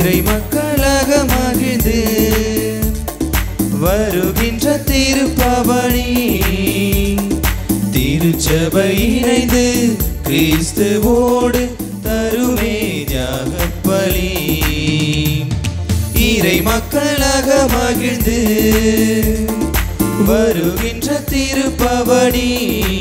இறை மக்களாக மகிழ்ந்து வருகின்ற திருப்பவனி திருச்சபை இணைந்து கிறிஸ்துவோடு தருமே தியாகப்பலி இறை மக்களாக மகிழ்ந்து வருகின்ற திருப்பவனி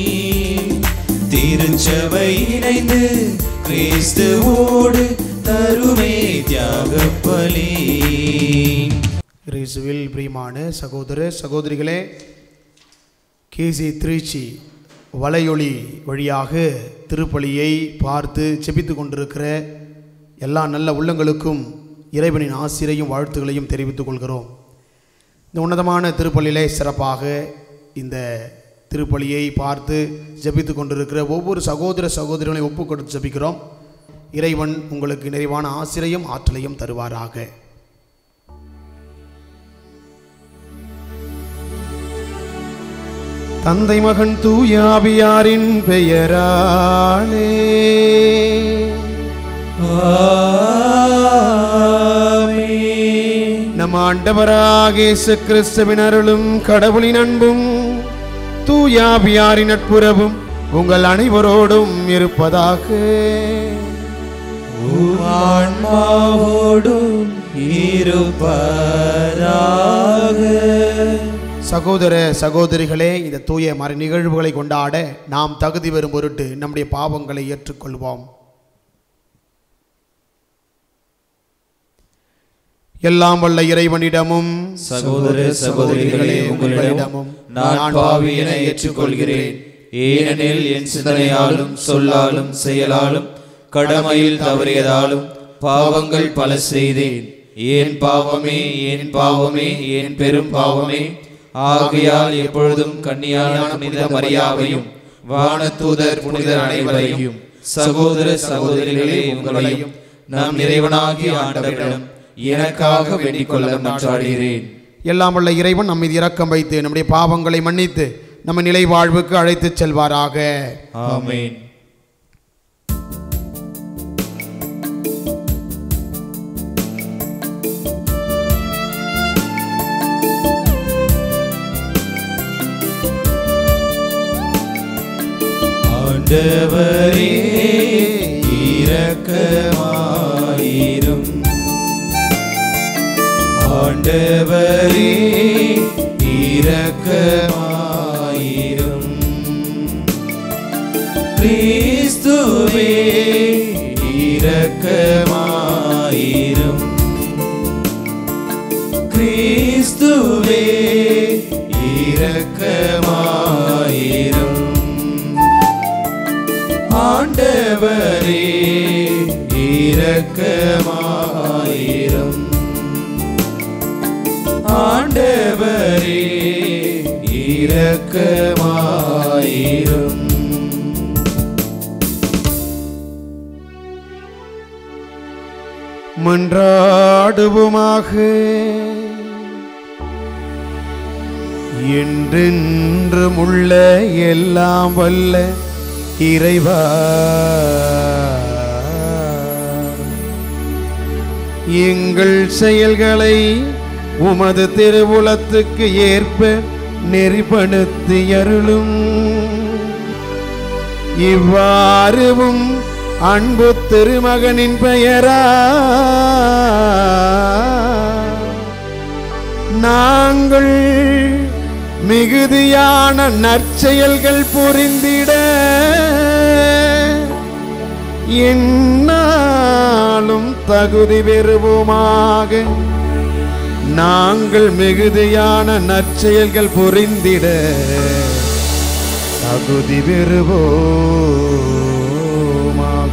திருச்சபை இணைந்து கிறிஸ்துவோடு தருமே தியாகப்பலி இயேசுவில் பிரியமான சகோதர சகோதரிகளே கேசி திருச்சி வலையொலி வழியாக திருப்பலியை பார்த்து செபித்து கொண்டிருக்கிற எல்லா நல்ல உள்ளங்களுக்கும் இறைவனின் ஆசிரையும் வாழ்த்துக்களையும் தெரிவித்துக் கொள்கிறோம் இந்த உன்னதமான திருப்பலியிலே சிறப்பாக இந்த திருப்பலியை பார்த்து ஜெபித்து கொண்டிருக்கிற ஒவ்வொரு சகோதர சகோதரிகளையும் ஒப்பு கொடுத்து ஜெபிக்கிறோம் இறைவன் உங்களுக்கு நிறைவான ஆசிரையும் ஆற்றலையும் தருவாராக தந்தை மகன் தூயாவியாரின் பெயராலே நம் ஆண்டவராக இயேசு கிறிஸ்துவின் அருளும் கடவுளின் அன்பும் தூயாவியாரின் நட்புறவும் உங்கள் அனைவரோடும் இருப்பதாக ஆன்மாவோடும் இருப்பதாக சகோதர சகோதரிகளே இந்த தூய மறை நிகழ்வுகளை கொண்டாட நாம் தகுதி பெறும் பொருட்டு நம்முடைய பாவங்களை ஏற்றுக்கொள்வோம் எல்லாம் வல்ல இறைவனிடமும் சகோதர சகோதரிகளே உங்களிடமும் நான் பாவி என ஏற்றுக்கொள்கிறேன் ஏனெனில் என் சிந்தனையாலும் சொல்லாலும் செயலாலும் கடமையில் தவறியதாலும் பாவங்கள் பல செய்தேன் ஏன் பாவமே ஏன் பாவமே ஏன் பெரும் பாவமே ஆகையால் எப்பொழுதும் கன்னியான புனித மரியாவையும் வானதூதர் புனிதர் அனைவரையும் சகோதர சகோதரிகளே உங்களையும் நம் இறைவனாகிய ஆண்டவரிடம் எனக்காக வேண்டிக் கொள்ள மன்றாடுகிறேன் எல்லாம் வல்ல இறைவன் நம்மை இரக்கம் வைத்து நம்முடைய பாவங்களை மன்னித்து நம்ம நிலை வாழ்வுக்கு அழைத்துச் செல்வாராக ஆமென் ஆண்டவரே இரக்கமாயிரும் ஆண்டவரே இரக்கமாயிரும் கிறிஸ்துவே இரக்கமாயிரும் கிறிஸ்துவே இரக்கமாயிரும் ஆண்டவரே இரக்கமாயிரும் ஆண்டவரே இரக்கமாயிரும் மன்றாடுவோமாக என்றென்றும் உள்ள எல்லாம் வல்ல இறைவா எங்கள் செயல்களை உமது திருவுளத்துக்கு ஏற்ப நெறிப்படுத்தி அருளும் இவ்வாறுவும் அன்பு திருமகனின் பெயரா நாங்கள் மிகுதியான நற்செயல்கள் புரிந்திட என்னாலும் தகுதி பெறுவோமாக நாங்கள் மிகுதியான நற்செயல்கள் புரிந்திட தகுதி பெறுவோமாக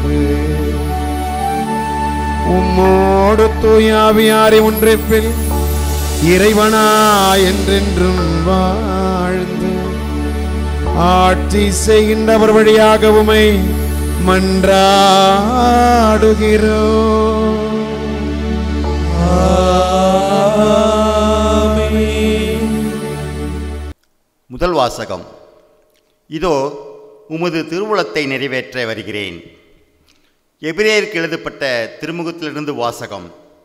உம்மோடு தூயாவியாரை ஒன்றிப்பில் இறைவனா என்றென்றும் வாழ்ந்து ஆட்சி செய்கின்றவர் வழியாக உமை மன்றாடுகிறோம் முதல் வாசகம் இதோ உமது திருவுளத்தை நிறைவேற்ற வருகிறேன் எபிரேயருக்கு எழுதப்பட்ட திருமுகத்திலிருந்து வாசகம்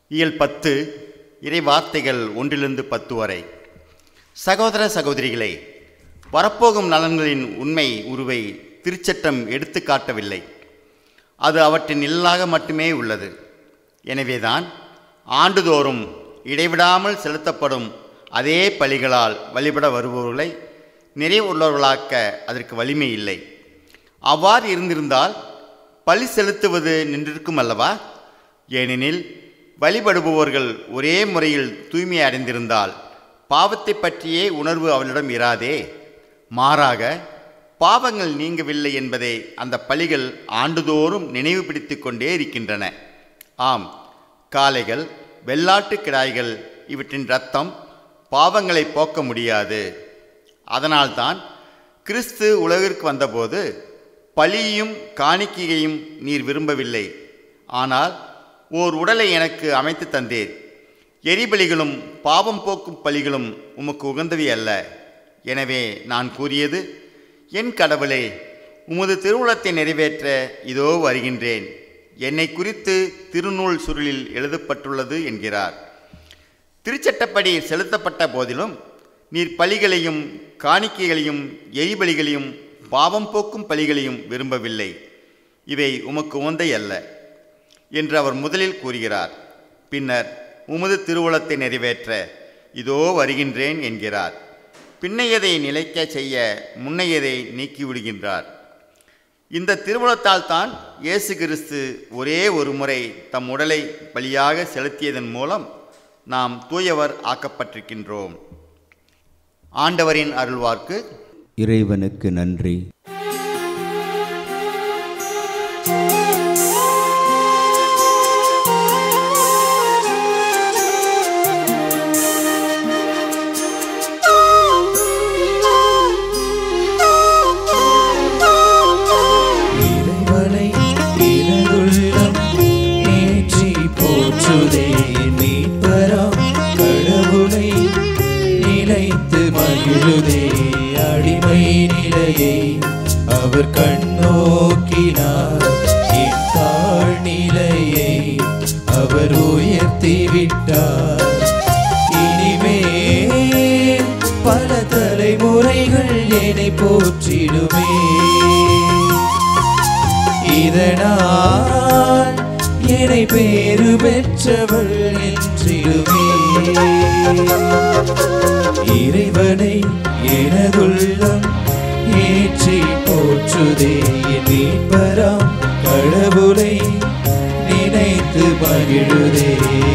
இயல் பத்து இறை வார்த்தைகள் ஒன்றிலிருந்து பத்து வரை சகோதர சகோதரிகளே வரப்போகும் நலன்களின் உண்மை உருவை திருச்சட்டம் எடுத்து காட்டவில்லை அது அவற்றின் நிழலாக மட்டுமே உள்ளது எனவேதான் ஆண்டுதோறும் இடைவிடாமல் செலுத்தப்படும் அதே பலிகளால் வழிபட வருபவர்களை நிறைவுள்ளவர்களாக்க அதற்கு வலிமை இல்லை அவ்வாறு இருந்திருந்தால் பலி செலுத்துவது நின்றிருக்கும் அல்லவா ஏனெனில் வழிபடுபவர்கள் ஒரே முறையில் தூய்மை அடைந்திருந்தால் பாவத்தை பற்றியே உணர்வு அவளிடம் இராதே மாறாக பாவங்கள் நீங்கவில்லை என்பதை அந்த பலிகள் ஆண்டுதோறும் நினைவுபடுத்திக் கொண்டே இருக்கின்றன ஆம் காளைகள் வெள்ளாட்டு கிடாய்கள் இவற்றின் இரத்தம் பாவங்களை போக்க முடியாது அதனால்தான் கிறிஸ்து உலகிற்கு வந்தபோது பலியையும் காணிக்கையையும் நீர் விரும்பவில்லை ஆனால் ஓர் உடலை எனக்கு அமைத்து தந்தீர் எரிபலிகளும் பாவம் போக்கும் பலிகளும் உமக்கு உகந்தவை அல்ல எனவே நான் கூறியது என் கடவுளே உமது திருவுளத்தை நிறைவேற்ற இதோ வருகின்றேன் என்னை குறித்து திருநூல் சுருளில் எழுதப்பட்டுள்ளது என்கிறார் திருச்சட்டப்படி செலுத்தப்பட்ட போதிலும் நீர் பலிகளையும் காணிக்கைகளையும் எரிபலிகளையும் பாவம் போக்கும் பலிகளையும் விரும்பவில்லை இவை உமக்கு உந்தை அல்ல என்று அவர் முதலில் கூறுகிறார் பின்னர் உமது திருவுளத்தை நிறைவேற்ற இதோ வருகின்றேன் என்கிறார் பின்னையதை நிலைக்க செய்ய முன்னையதை நீக்கிவிடுகின்றார் இந்த திருவுளத்தால் தான் இயேசு கிறிஸ்து ஒரே ஒரு முறை தம் உடலை பலியாக செலுத்தியதன் மூலம் நாம் தூயவர் ஆக்கப்பட்டிருக்கின்றோம் ஆண்டவரின் அருள்வார்க்கு இறைவனுக்கு நன்றி இறைவனை எனதுள்ளம் ஏற்றி போற்றுதே மீட்பராம் கடவுளை நிலைத்து மகிழுதே அடிமை நிலையை அவர் கண்ணோக்கினார் என் தாழ் நிலையை அவர் உயர்த்தி விட்டார் இனிமேல் பல தலைமுறைகள் என்னை போற்றிடுமே இதனால் என்னை பேறு பெற்றவள் என்றிடுமே இறைவனை எனதுள்ளம் ஏற்றி போற்றுதே என் மீட்பராம் கடவுளை நினைத்து மகிழுதே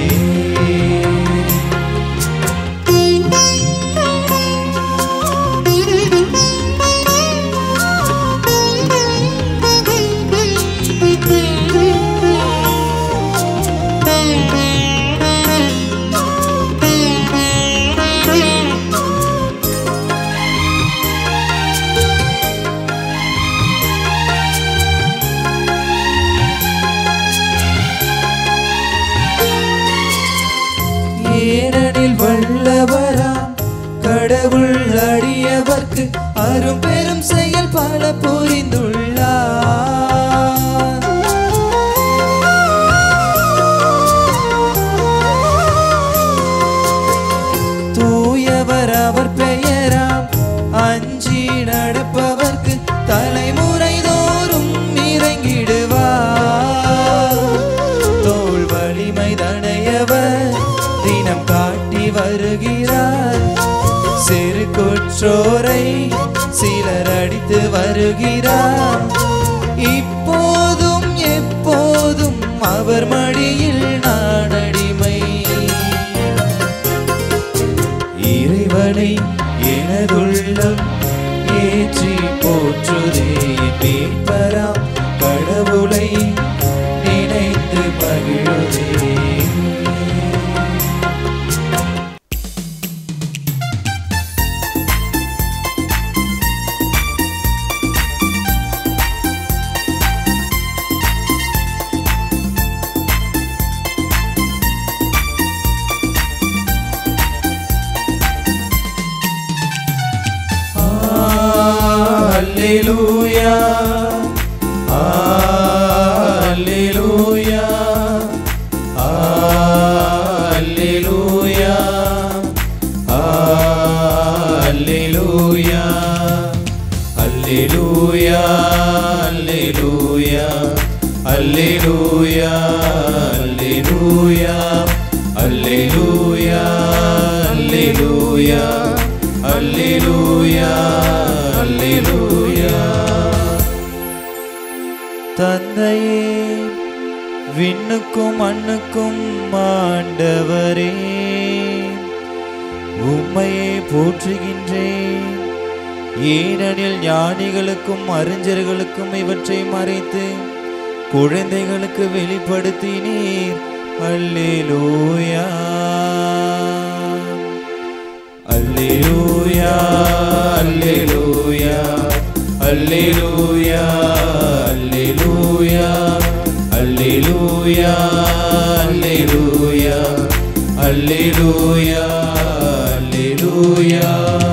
ஏனெனில் வல்லவராம் கடவுள் அடியவர்க்கு அரும் பெரும் செயல் பல புரிந்துள்ளார் தூயவர் அவர் பெயராம் அஞ்சி நடப்பவர்க்கு தலைமுறை தோறும் இறங்கிடுவார் தோல் வலிமை தனையவர் தினம் காட்டி வருகிறார் சிறு குற்றோரை சிலர் அடித்து வருகிறார் இப்போதும் எப்போதும் அவர் மடியில் நான் அடிமை இறைவனை எனதுள்ளம் ஏற்றி போற்றுதே மீட்பராம் கடவுளை நினைத்து மகிழுதே Alleluia. Alleluia. Alleluia. அல்லேலூயா அல்லேலூயா அல்லேலூயா அல்லேலூயா அல்லேலூயா அல்லேலூயா தந்தையே விண்ணுக்கும் மண்ணுக்கும் ஆண்டவரே உம்மையே போற்றுகின்றேன் ஏனெனில் ஞானிகளுக்கும் அறிஞர்களுக்கும் இவற்றை மறைத்து குழந்தைகளுக்கு வெளிப்படுத்தினீர் அல்லேலூயா அல்லேலூயா அல்லேலூயா அல்லேலூயா அல்லேலூயா அல்லேலூயா அல்லேலூயா அல்லேலூயா அல்லேலூயா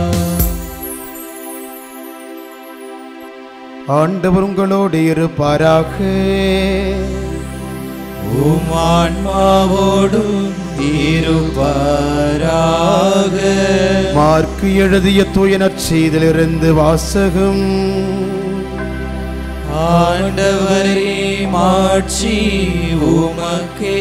ஆண்டவர் உங்களோடு இருப்பாராக உம் ஆன்மாவோடும் இருப்பாராக மார்க்கு எழுதிய தூய நற்செய்திலிருந்து வாசகம் ஆண்டவரே மாட்சி உமக்கே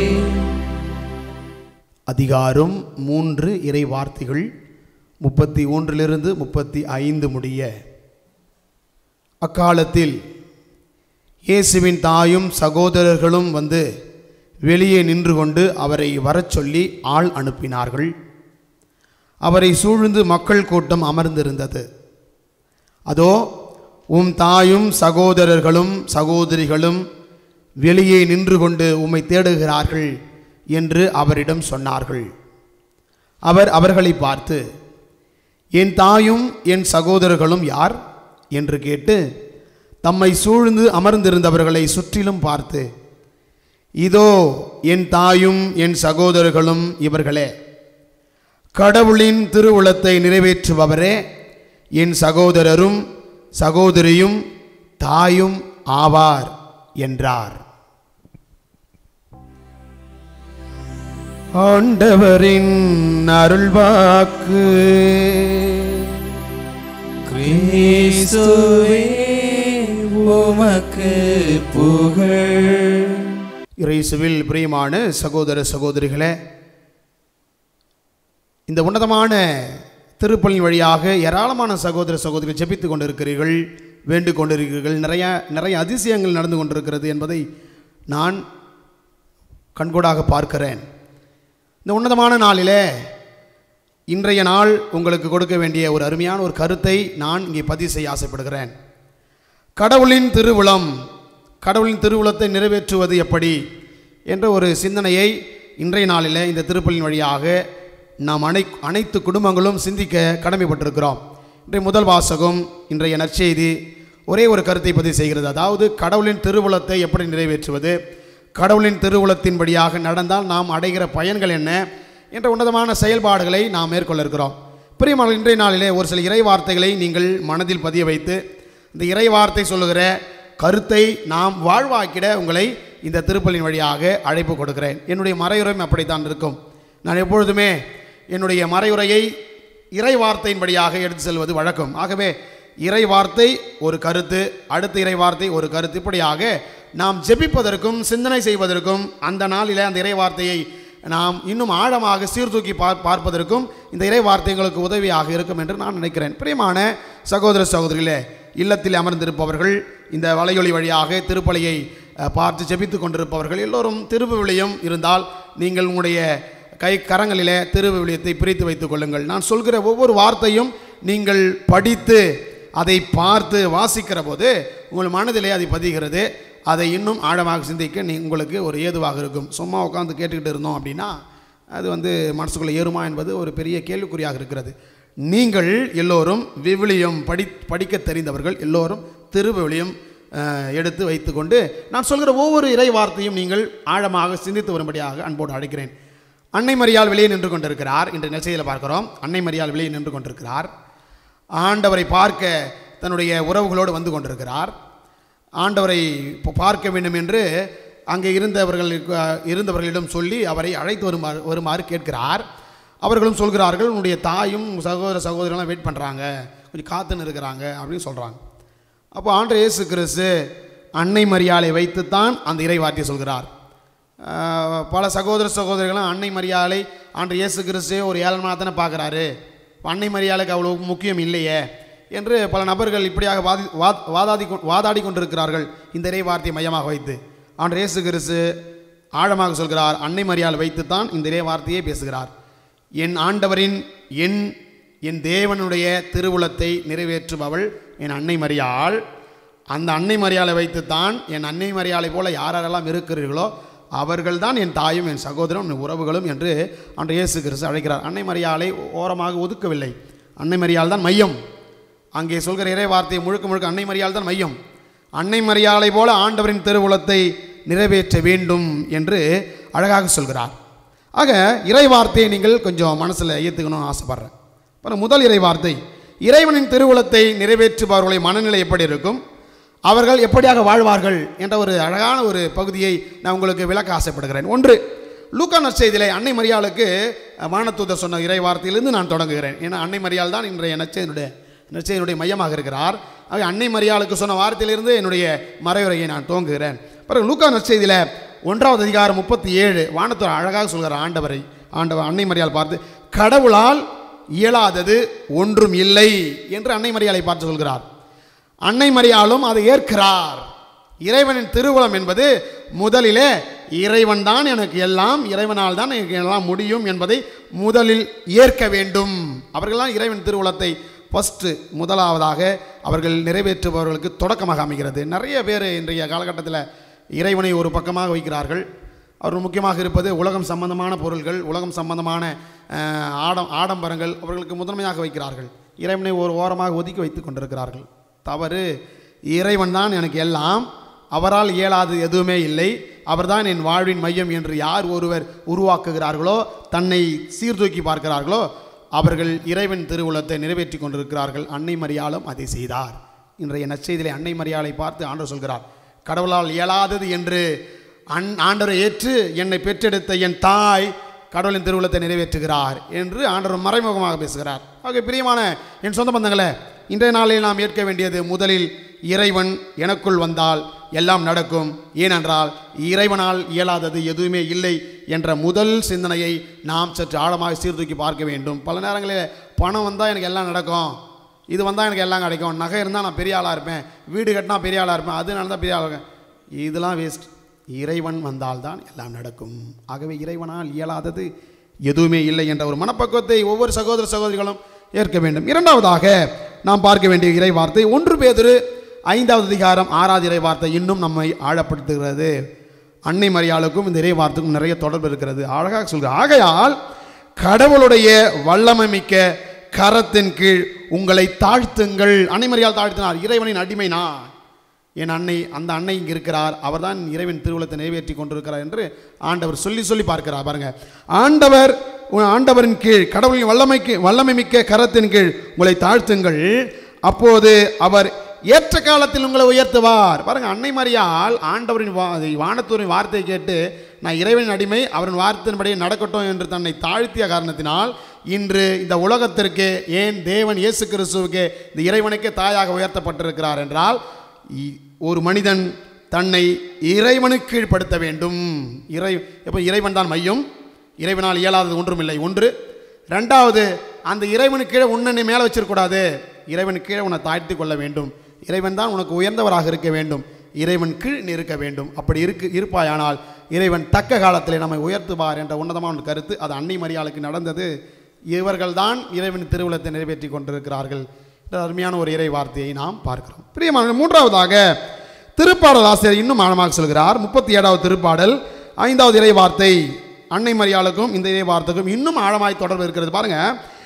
அதிகாரம் மூன்று இறை வார்த்தைகள் முப்பத்தி ஒன்றிலிருந்து முப்பத்தி ஐந்து முடிய அக்காலத்தில் இயேசுவின் தாயும் சகோதரர்களும் வந்து வெளியே நின்று கொண்டு அவரை வரச் சொல்லி ஆள் அனுப்பினார்கள் அவரை சூழ்ந்து மக்கள் கூட்டம் அமர்ந்திருந்தது அதோ உம் தாயும் சகோதரர்களும் சகோதரிகளும் வெளியே நின்று கொண்டு உம்மை தேடுகிறார்கள் என்று அவரிடம் சொன்னார்கள் அவர் அவர்களை பார்த்து என் தாயும் என் சகோதரர்களும் யார் என்று கேட்டு தம்மை சூழ்ந்து அமர்ந்திருந்தவர்களை சுற்றிலும் பார்த்து இதோ என் தாயும் என் சகோதரர்களும் இவர்களே கடவுளின் திருவுளத்தை நிறைவேற்றுபவரே என் சகோதரரும் சகோதரியும் தாயும் ஆவார் என்றார் ஆண்டவரின் அருள்வாக்கு கிறிஸ்துவே உமக்கு புகழ் இறைசுவில் பிரியமான சகோதர சகோதரிகளே இந்த உன்னதமான திருப்பலின் வழியாக ஏராளமான சகோதர சகோதரிகள் ஜெபித்து கொண்டிருக்கிறீர்கள் வேண்டிக் கொண்டிருக்கிறீர்கள் நிறைய நிறைய அதிசயங்கள் நடந்து கொண்டிருக்கிறது என்பதை நான் கண்கூடாக பார்க்கிறேன் இந்த உன்னதமான நாளிலே இன்றைய நாள் உங்களுக்கு கொடுக்க வேண்டிய ஒரு அருமையான ஒரு கருத்தை நான் இங்கே பதிவு செய்ய ஆசைப்படுகிறேன் கடவுளின் திருவுளம் கடவுளின் திருவுளத்தை நிறைவேற்றுவது எப்படி என்ற ஒரு சிந்தனையை இன்றைய நாளில் இந்த திருப்பலின் வழியாக நாம் அனை அனைத்து குடும்பங்களும் சிந்திக்க கடமைப்பட்டிருக்கிறோம் இன்றைய முதல் வாசகம் இன்றைய நற்செய்தி ஒரே ஒரு கருத்தை பதிவு செய்கிறது அதாவது கடவுளின் திருவுளத்தை எப்படி நிறைவேற்றுவது கடவுளின் திருவுளத்தின்படியாக நடந்தால் நாம் அடைகிற பயன்கள் என்ன என்ற உன்னதமான செயல்பாடுகளை நாம் மேற்கொள்ள இருக்கிறோம் பிரியமான இன்றைய நாளிலே ஒரு சில இறை வார்த்தைகளை நீங்கள் மனதில் பதிய வைத்து இந்த இறை வார்த்தை சொல்லுகிற கருத்தை நாம் வாழ்வாக்கிட உங்களை இந்த திருப்பலின் வழியாக அழைப்பு கொடுக்கிறேன் என்னுடைய மறையுரையும் அப்படித்தான் இருக்கும் நான் எப்பொழுதுமே என்னுடைய மறையுரையை இறை வார்த்தையின்படியாக எடுத்து செல்வது வழக்கம் ஆகவே இறை வார்த்தை ஒரு கருத்து அடுத்த இறை வார்த்தை ஒரு கருத்து இப்படியாக நாம் ஜெபிப்பதற்கும் சிந்தனை செய்வதற்கும் அந்த நாளில் அந்த இறை வார்த்தையை நாம் இன்னும் ஆழமாக சீர்தூக்கி பார் பார்ப்பதற்கும் இந்த இறை வார்த்தைகளுக்கு உதவியாக இருக்கும் என்று நான் நினைக்கிறேன் பிரியமான சகோதர சகோதரிகளே இல்லத்தில் அமர்ந்திருப்பவர்கள் இந்த வலையொலி வழியாக திருப்பலியை அஹ், பார்த்து ஜெபித்து கொண்டிருப்பவர்கள் எல்லோரும் திருவிவிலியம் இருந்தால் நீங்கள் உங்களுடைய கை கரங்களிலே திருவிவிலியத்தை பிரித்து வைத்துக் கொள்ளுங்கள் நான் சொல்கிற ஒவ்வொரு வார்த்தையும் நீங்கள் படித்து அதை பார்த்து வாசிக்கிற போது உங்கள் மனதிலே அது பதிகிறது அதை இன்னும் ஆழமாக சிந்திக்க நீ உங்களுக்கு ஒரு ஏதுவாக இருக்கும் சும்மா உட்காந்து கேட்டுக்கிட்டு இருந்தோம் அப்படின்னா அது வந்து மனசுக்குள்ளே ஏறுமா என்பது ஒரு பெரிய கேள்விக்குறியாக இருக்கிறது நீங்கள் எல்லோரும் விவிலியம் படி படிக்க தெரிந்தவர்கள் எல்லோரும் திருவிவிலியம் அஹ், எடுத்து வைத்துக்கொண்டு நான் சொல்கிற ஒவ்வொரு இறை வார்த்தையும் நீங்கள் ஆழமாக சிந்தித்து வரும்படியாக அன்போடு அழைக்கிறேன் அன்னை மரியாள் வெளியே நின்று கொண்டிருக்கிறார் இன்று நெசையில் பார்க்கிறோம் அன்னை மரியாள் வெளியே நின்று கொண்டிருக்கிறார் ஆண்டவரை பார்க்க தன்னுடைய உறவுகளோடு வந்து கொண்டிருக்கிறார் ஆண்டவரை இப்போ பார்க்க வேண்டும் என்று அங்கே இருந்தவர்கள் இருந்தவர்களிடம் சொல்லி அவரை அழைத்து வருமாறு வருமாறு கேட்கிறார் அவர்களும் சொல்கிறார்கள் உன்னுடைய தாயும் சகோதர சகோதரர்களும் வெயிட் பண்ணுறாங்க கொஞ்சம் காத்துன்னு இருக்கிறாங்க அப்படின்னு சொல்கிறாங்க அப்போ ஆண்டு இயேசு கிறிஸ்து அன்னை மரியாளை வைத்துத்தான் அந்த இறை வார்த்தையை சொல்கிறார் ஆஹ் பல சகோதர சகோதரிகளும் அன்னை மரியாளை ஆண்டு இயேசு கிறிஸ்து ஒரு ஏழனமாக தானே பார்க்குறாரு அன்னை மரியாளுக்கு அவ்வளோ முக்கியம் இல்லையே என்று பல நபர்கள் இப்படியாக வாதி வாத் வாதாடி கொ- வாதாடி கொண்டிருக்கிறார்கள் இந்த இறை வார்த்தையை மையமாக வைத்து ஆண்டு இயேசு கிறிஸ்து ஆழமாக சொல்கிறார் அன்னை மரியாள் வைத்துத்தான் இந்த இறை வார்த்தையை பேசுகிறார் என் ஆண்டவரின் என் என் தேவனுடைய திருவுளத்தை நிறைவேற்றுபவள் என் அன்னை மரியாள் அந்த அன்னை மரியாளை வைத்துத்தான் என் அன்னை மரியாளை போல யாரெல்லாம் இருக்கிறீர்களோ அவர்கள்தான் என் தாயும் என் சகோதரனும் என் உறவுகளும் என்று அன்று இயேசு கிறிஸ்து அழைக்கிறார் அன்னை மரியாளை ஓரமாக ஒதுக்கவில்லை அன்னை மரியாள் தான் மையம் அங்கே சொல்கிற இறை வார்த்தையை முழுக்க முழுக்க அன்னை மரியாள் தான் மையம் அன்னை மரியாளை போல ஆண்டவரின் திருவுளத்தை நிறைவேற்ற வேண்டும் என்று அழகாக சொல்கிறார் ஆக இறை வார்த்தையை நீங்கள் கொஞ்சம் மனசில் ஏற்றுக்கணும்னு ஆசைப்பட்றேன் பாருங்க முதல் இறை வார்த்தை இறைவனின் திருவுளத்தை நிறைவேற்றுபவர்களை மனநிலை எப்படி இருக்கும் அவர்கள் எப்படியாக வாழ்வார்கள் என்ற ஒரு அழகான ஒரு பகுதியை நான் உங்களுக்கு விளக்க ஆசைப்படுகிறேன் ஒன்று லூக்கா நற்செய்தியிலே அன்னை மரியாளுக்கு வானத்தூதர் சொன்ன இறை வார்த்தையிலிருந்து நான் தொடங்குகிறேன் ஏன்னா அன்னை மரியாள் தான் இன்றைய நற்செய்தியுடைய நற்செய்தியுடைய மையமாக இருக்கிறார் ஆக அன்னை மரியாளுக்கு சொன்ன வார்த்தையிலிருந்து என்னுடைய மறைவுரையை நான் துவங்குகிறேன் பிறகு லூக்கா நற்செய்தியில் ஒன்றாவது அதிகாரம் முப்பத்தி ஏழு வானத்தூர் அழகாக சொல்கிறார் ஆண்டவரை ஆண்டவர் அன்னை மரியாள் பார்த்து கடவுளால் இயலாதது ஒன்றும் இல்லை என்று அன்னை மரியாளை பார்த்து சொல்கிறார் அன்னை மரியாளும் அதை ஏற்கிறார் இறைவனின் திருவுளம் என்பது முதலிலே இறைவன் தான் எனக்கு எல்லாம் இறைவனால் தான் எனக்கு எல்லாம் முடியும் என்பதை முதலில் ஏற்க வேண்டும் அவர்கள்லாம் இறைவன் திருவுளத்தை ஃபஸ்ட்டு முதலாவதாக அவர்கள் நிறைவேற்றுபவர்களுக்கு தொடக்கமாக அமைகிறது நிறைய பேர் இன்றைய காலகட்டத்தில் இறைவனை ஒரு பக்கமாக வைக்கிறார்கள் அவர் முக்கியமாக இருப்பது உலகம் சம்பந்தமான பொருள்கள் உலகம் சம்பந்தமான அஹ், ஆடம் ஆடம்பரங்கள் அவர்களுக்கு முதன்மையாக வைக்கிறார்கள் இறைவனை ஒரு ஓரமாக ஒதுக்கி வைத்து கொண்டிருக்கிறார்கள் தவறு இறைவன் தான் எனக்கு எல்லாம் அவரால் இயலாது எதுவுமே இல்லை அவர்தான் என் வாழ்வின் மையம் என்று யார் ஒருவர் உருவாக்குகிறார்களோ தன்னை சீர்தூக்கி பார்க்கிறார்களோ அவர்கள் இறைவன் திருவுளத்தை நிறைவேற்றி கொண்டிருக்கிறார்கள் அன்னை மரியாளும் அதை செய்தார் இன்றைய நற்செய்தியிலே அன்னை மரியாளை பார்த்து ஆண்டவர் சொல்கிறார் கடவுளால் இயலாதது என்று அன் ஆண்டவரை ஏற்று என்னை பெற்றெடுத்த என் தாய் கடவுளின் திருவுளத்தை நிறைவேற்றுகிறார் என்று ஆண்டவர் மறைமுகமாக பேசுகிறார் ஆக பிரியமான என் சொந்த பந்தங்களே இன்றைய நாளில் நாம் ஏற்க வேண்டியது முதலில் இறைவன் எனக்குள் வந்தால் எல்லாம் நடக்கும் ஏனென்றால் இறைவனால் இயலாதது எதுவுமே இல்லை என்ற முதல் சிந்தனையை நாம் சற்று ஆழமாக சீர்தூக்கி பார்க்க வேண்டும் பல நேரங்களில் பணம் வந்தால் எனக்கு எல்லாம் நடக்கும் இது வந்தால் எனக்கு எல்லாம் கிடைக்கும் நகை இருந்தால் நான் பெரிய ஆளாக இருப்பேன் வீடு கட்டினா பெரிய ஆளாக இருப்பேன் அது நடந்தால் பெரிய ஆளாக இருப்பேன் இதெல்லாம் வேஸ்ட் இறைவன் வந்தால்தான் எல்லாம் நடக்கும் ஆகவே இறைவனால் இயலாதது எதுவுமே இல்லை என்ற ஒரு மனப்பக்குவத்தை ஒவ்வொரு சகோதர சகோதரிகளும் ஏற்க வேண்டும் இரண்டாவதாக நாம் பார்க்க வேண்டிய இறை வார்த்தை ஒன்று பேதுரு ஐந்தாவது அதிகாரம் ஆறாவது இறை வார்த்தை இன்னும் நம்மை ஆழப்படுத்துகிறது அன்னை மரியாளுக்கும் இந்த இறை வார்த்தைக்கும் நிறைய தொடர்பு இருக்கிறது அழகாக சொல்கிறார் ஆகையால் கடவுளுடைய வல்லமை மிக்க கரத்தின் கீழ் உங்களை தாழ்த்துங்கள் அன்னை மரியாள் தாழ்த்தினார் இறைவனின் அடிமை நான் என் அன்னை அந்த அன்னை இங்கே இருக்கிறார் அவர்தான் இறைவன் திருவுளத்தை நிறைவேற்றி கொண்டிருக்கிறார் என்று ஆண்டவர் சொல்லி சொல்லி பார்க்கிறார் பாருங்க ஆண்டவர் உன் ஆண்டவரின் கீழ் கடவுளின் வல்லமைக்கு வல்லமை மிக்க கரத்தின் கீழ் உங்களை தாழ்த்துங்கள் அப்போது அவர் ஏற்ற காலத்தில் உங்களை உயர்த்துவார் பாருங்க அன்னை மரியால் ஆண்டவரின் வா வானத்தூரின் வார்த்தையை கேட்டு நான் இறைவனின் அடிமை அவரின் வார்த்தையின்படி நடக்கட்டும் என்று தன்னை தாழ்த்திய காரணத்தினால் இன்று இந்த உலகத்திற்கு ஏன் தேவன் இயேசு கிறிஸ்துவுக்கு இந்த இறைவனுக்கே தாயாக உயர்த்தப்பட்டிருக்கிறார் என்றால் இ- ஒரு மனிதன் தன்னை இறைவனுக்கு கீழ்ப்படுத்த வேண்டும் இறை இப்போ இறைவன் தான் மையம் இறைவனால் இயலாதது ஒன்றுமில்லை ஒன்று ரெண்டாவது அந்த இறைவனுக்கு கீழே உன்னை மேலே வச்சிருக்கூடாது இறைவனுக்கு கீழே உன்னை தாழ்த்தி கொள்ள வேண்டும் இறைவன் தான் உனக்கு உயர்ந்தவராக இருக்க வேண்டும் இறைவன் கீழ் நீ இருக்க வேண்டும் அப்படி இருக்கு இருப்பாயானால் இறைவன் தக்க காலத்தில் நம்மை உயர்த்துவார் என்ற உன்னதமான ஒரு கருத்து அது அன்னை மரியாளுக்கு நடந்தது இவர்கள்தான் இறைவன் திருவுளத்தை நிறைவேற்றி கொண்டிருக்கிறார்கள் என்ற அருமையான ஒரு இறை வார்த்தையை நாம் பார்க்கிறோம் பிரியமான மூன்றாவதாக திருப்பாடல் ஆசிரியர் இன்னும் ஆழமாக சொல்கிறார் முப்பத்தி ஏழாவது திருப்பாடல் ஐந்தாவது இறை வார்த்தை அன்னை மரியாளுக்கும் இந்த இறை வார்த்தைக்கும் இன்னும் ஆழமாய் தொடர்பு இருக்கிறது பாருங்க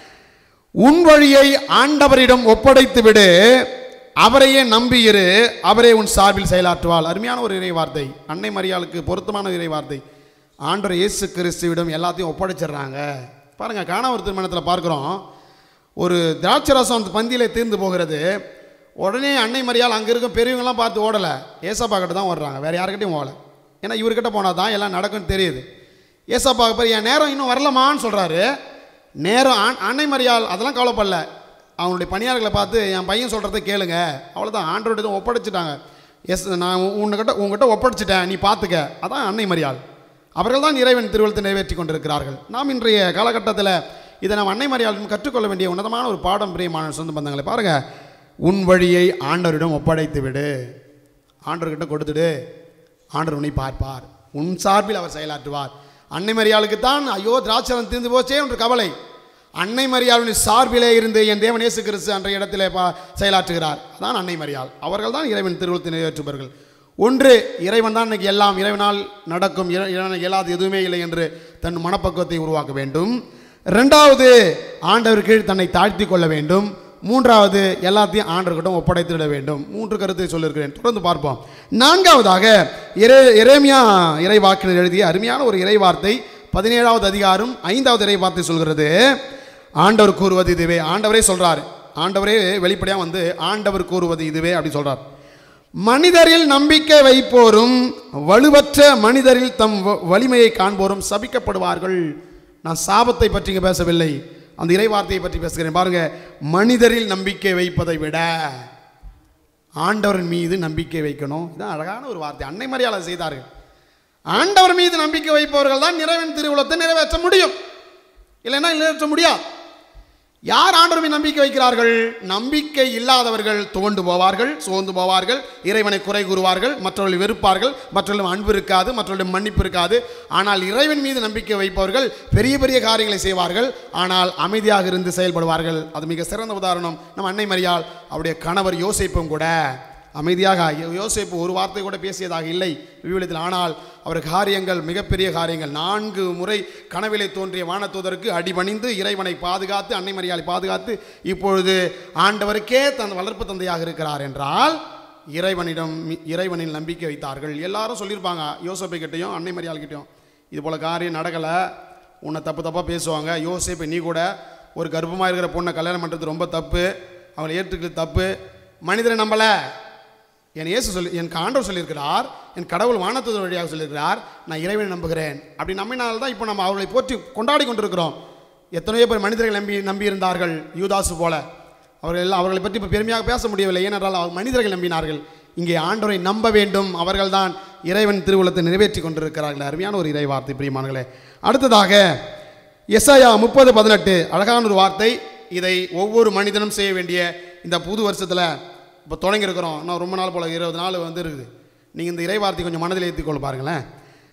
உன் வழியை ஆண்டவரிடம் ஒப்படைத்து விடு அவரையே நம்பியிரு அவரே உன் சார்பில் செயலாற்றுவாள் அருமையான ஒரு இறை வார்த்தை அன்னை மரியாளுக்கு பொருத்தமான இறை வார்த்தை ஆண்டவர் இயேசு கிறிஸ்துவிடம் எல்லாத்தையும் ஒப்படைச்சிடுறாங்க பாருங்க காணவர் திருமணத்தில் பார்க்குறோம் ஒரு திராட்சை ரசம் அந்த பந்தியிலே தீர்ந்து போகிறது உடனே அன்னை மரியாள் அங்கே இருக்க பெரியவங்களாம் பார்த்து ஓடலை ஏசப்பா கிட்ட தான் ஓடுறாங்க வேறு யாருக்கிட்டையும் ஓடலை ஏன்னா இவர்கிட்ட போனால் தான் எல்லாம் நடக்கும்னு தெரியுது ஏசப்பா பேர் என் நேரம் இன்னும் வரலமான்னு சொல்கிறாரு நேரம் ஆண் அன்னை மரியாள் அதெல்லாம் கவலைப்படல அவனுடைய பணியாளர்களை பார்த்து என் பையன் சொல்கிறத கேளுங்க அவ்வளோதான் ஆண்டோட ஒப்படைச்சிட்டாங்க எஸ் நான் உன்கிட்ட உங்ககிட்ட ஒப்படைச்சிட்டேன் நீ பார்த்துக்க அதான் அன்னை மரியாள் அவர்கள் தான் இறைவன் திருவள்ளத்தை நிறைவேற்றி கொண்டிருக்கிறார்கள் நாம் இன்றைய காலகட்டத்தில் இதை நாம் அன்னை மரியாளும் கற்றுக்கொள்ள வேண்டிய உன்னதமான ஒரு பாடம் பிரியமான சொந்த பந்தங்களை பாருங்கள் உன் வழியை ஆண்டவரிடம் ஒப்படைத்து விடு ஆண்டவர்கிட்ட கொடுத்துடு ஆண்டவர் உன்னை பார்ப்பார் உன் சார்பில் அவர் செயலாற்றுவார் அன்னை மரியாளுக்கு தான் ஐயோ திராட்சரம் தீர்ந்து போச்சே என்று கவலை அன்னை மரியாளுடைய சார்பிலே இருந்து என் தேவன் இயேசு கிறிஸ்து அன்றைய இடத்திலே பா செயலாற்றுகிறார் அதான் அன்னை மரியாள் அவர்கள் தான் இறைவன் திருவுளத்தை நிறைவேற்றுபவர்கள் ஒன்று இறைவன் தான் இன்னைக்கு எல்லாம் இறைவனால் நடக்கும் இறை- இறைவனுக்கு இயலாது எதுவுமே இல்லை என்று தன் மனப்பக்குவத்தை உருவாக்க வேண்டும் ரெண்டாவது ஆண்டவர் கீழ் தன்னை தாழ்த்தி கொள்ள வேண்டும் மூன்றாவது எல்லாத்தையும் ஆண்டவர்கிட்ட ஒப்படைத்து விட வேண்டும் மூன்று கருத்தை சொல்லியிருக்கிறேன் தொடர்ந்து பார்ப்போம் நான்காவதாக இறை இறைமையா இறைவாக்கினர் எழுதிய அருமையான ஒரு இறைவார்த்தை பதினேழாவது அதிகாரம் ஐந்தாவது இறைவார்த்தை சொல்கிறது ஆண்டவர் கூறுவது இதுவே ஆண்டவரே சொல்றாரு ஆண்டவரே வெளிப்படையாக வந்து ஆண்டவர் கூறுவது இதுவே அப்படி சொல்றார் மனிதரில் நம்பிக்கை வைப்போரும் வலுவற்ற மனிதரில் தம் வ- வலிமையை காண்போரும் சபிக்கப்படுவார்கள் நான் சாபத்தை பற்றி இங்க பேசவில்லை அந்த இறைவார்த்தையை பற்றி பேசுகிறேன் பாருங்க மனிதரில் நம்பிக்கை வைப்பதை விட ஆண்டவரின் மீது நம்பிக்கை வைக்கணும் இதான் அழகான ஒரு வார்த்தை அன்னை மரியாதை செய்தார்கள் ஆண்டவர் மீது நம்பிக்கை வைப்பவர்கள் தான் நிறைவன் திருவுளத்தை நிறைவேற்ற முடியும் இல்லைன்னா நிறைவேற்ற முடியாது யார் ஆண்டவர் மீது நம்பிக்கை வைக்கிறார்கள் நம்பிக்கை இல்லாதவர்கள் துவண்டு போவார்கள் சோர்ந்து போவார்கள் இறைவனை குறை கூறுவார்கள் மற்றவர்களை வெறுப்பார்கள் மற்றவர்களிடம் அன்பு இருக்காது மற்றவர்களிடம் மன்னிப்பு இருக்காது ஆனால் இறைவன் மீது நம்பிக்கை வைப்பவர்கள் பெரிய பெரிய காரியங்களை செய்வார்கள் ஆனால் அமைதியாக இருந்து செயல்படுவார்கள் அது மிக சிறந்த உதாரணம் நம்ம அன்னை மரியாள் அவருடைய கணவர் யோசிப்பும் கூட அமைதியாக யோ- யோசேப்பு ஒரு வார்த்தை கூட பேசியதாக இல்லை விவிலியத்தில் ஆனால் அவர் காரியங்கள் மிகப்பெரிய காரியங்கள் நான்கு முறை கனவிலே தோன்றிய வானதூதருக்கு அடிபணிந்து இறைவனை பாதுகாத்து அன்னை மரியாதை பாதுகாத்து இப்பொழுது ஆண்டவருக்கே தன் வளர்ப்பு தந்தையாக இருக்கிறார் என்றால் இறைவனிடம் மி- இறைவனில் நம்பிக்கை வைத்தார்கள் எல்லாரும் சொல்லியிருப்பாங்க யோசப்பை கிட்டையும் அன்னை மரியாள் கிட்டையும் இது போல காரியம் நடக்கலை உன்னை தப்பு தப்பாக பேசுவாங்க யோசேப்பை நீ கூட ஒரு கர்ப்பமாக இருக்கிற பொண்ணை கல்யாணம் பண்ணுறது ரொம்ப தப்பு அவளை ஏற்றுக்கிறது தப்பு மனிதரை நம்பலை என் இயேசு சொல்லி என் ஆண்டவர் சொல்லியிருக்கிறார் என் கடவுள் வானத்துதர் வழியாக சொல்லியிருக்கிறார் நான் இறைவனை நம்புகிறேன் அப்படி நம்பினால் தான் இப்போ நம்ம அவர்களை போற்றி கொண்டாடி கொண்டிருக்கிறோம் எத்தனையோ பேர் மனிதர்கள் நம்பி நம்பியிருந்தார்கள் யூதாசு போல அவர்கள் எல்லாம் அவர்களை பற்றி இப்போ பெருமையாக பேச முடியவில்லை ஏனென்றால் அவர் மனிதர்கள் நம்பினார்கள் இங்கே ஆண்டவரை நம்ப வேண்டும் அவர்கள்தான் இறைவன் திருவுளத்தை நிறைவேற்றி கொண்டிருக்கிறார்கள் அருமையான ஒரு இறை வார்த்தை பிரியமானங்களே அடுத்ததாக எஸ்ஐயா முப்பது பதினெட்டு அழகான ஒரு வார்த்தை இதை ஒவ்வொரு மனிதனும் செய்ய வேண்டிய இந்த புது வருஷத்தில் இப்போ தொடங்கியிருக்கிறோம் இன்னும் ரொம்ப நாள் போல இருபது நாள் வந்து இருக்குது நீங்கள் இந்த இறை வார்த்தை கொஞ்சம் மனதில் ஏற்றிக்கொள்ள பாருங்களேன்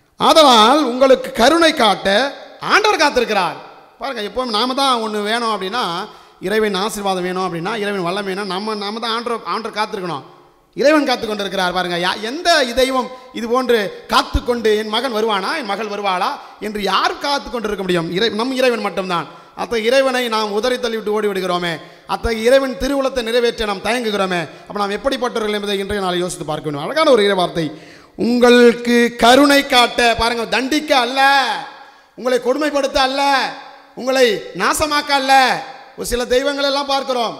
ஆதலால் உங்களுக்கு கருணை காட்ட ஆண்டவர் காத்திருக்கிறார் பாருங்க எப்போவும் நாம தான் ஒன்று வேணும் அப்படின்னா இறைவன் ஆசீர்வாதம் வேணும் அப்படின்னா இறைவன் வல்லம் வேணும் நம்ம நாம தான் ஆண்டவர் ஆண்டவர் காத்திருக்கணும் இறைவன் காத்து கொண்டிருக்கிறார் பாருங்க யா எந்த தெய்வம் இது போன்று காத்து கொண்டு என் மகன் வருவானா என் மகள் வருவாளா என்று யார் காத்து கொண்டிருக்க முடியும் இறை நம் இறைவன் மட்டும்தான் அத்தகைய இறைவனை நாம் உதறி தள்ளிவிட்டு ஓடி விடுகிறோமே அத்தகைய இறைவன் திருவுளத்தை நிறைவேற்ற நாம் தயங்குகிறோமே அப்போ நாம் எப்படிப்பட்டவர்கள் என்பதை இன்றைய நாள் யோசித்து பார்க்க வேண்டும் அழகான ஒரு இறை வார்த்தை உங்களுக்கு கருணை காட்ட பாருங்க தண்டிக்க அல்ல உங்களை கொடுமைப்படுத்த அல்ல உங்களை நாசமாக்க அல்ல ஒரு சில தெய்வங்கள் எல்லாம் பார்க்கிறோம்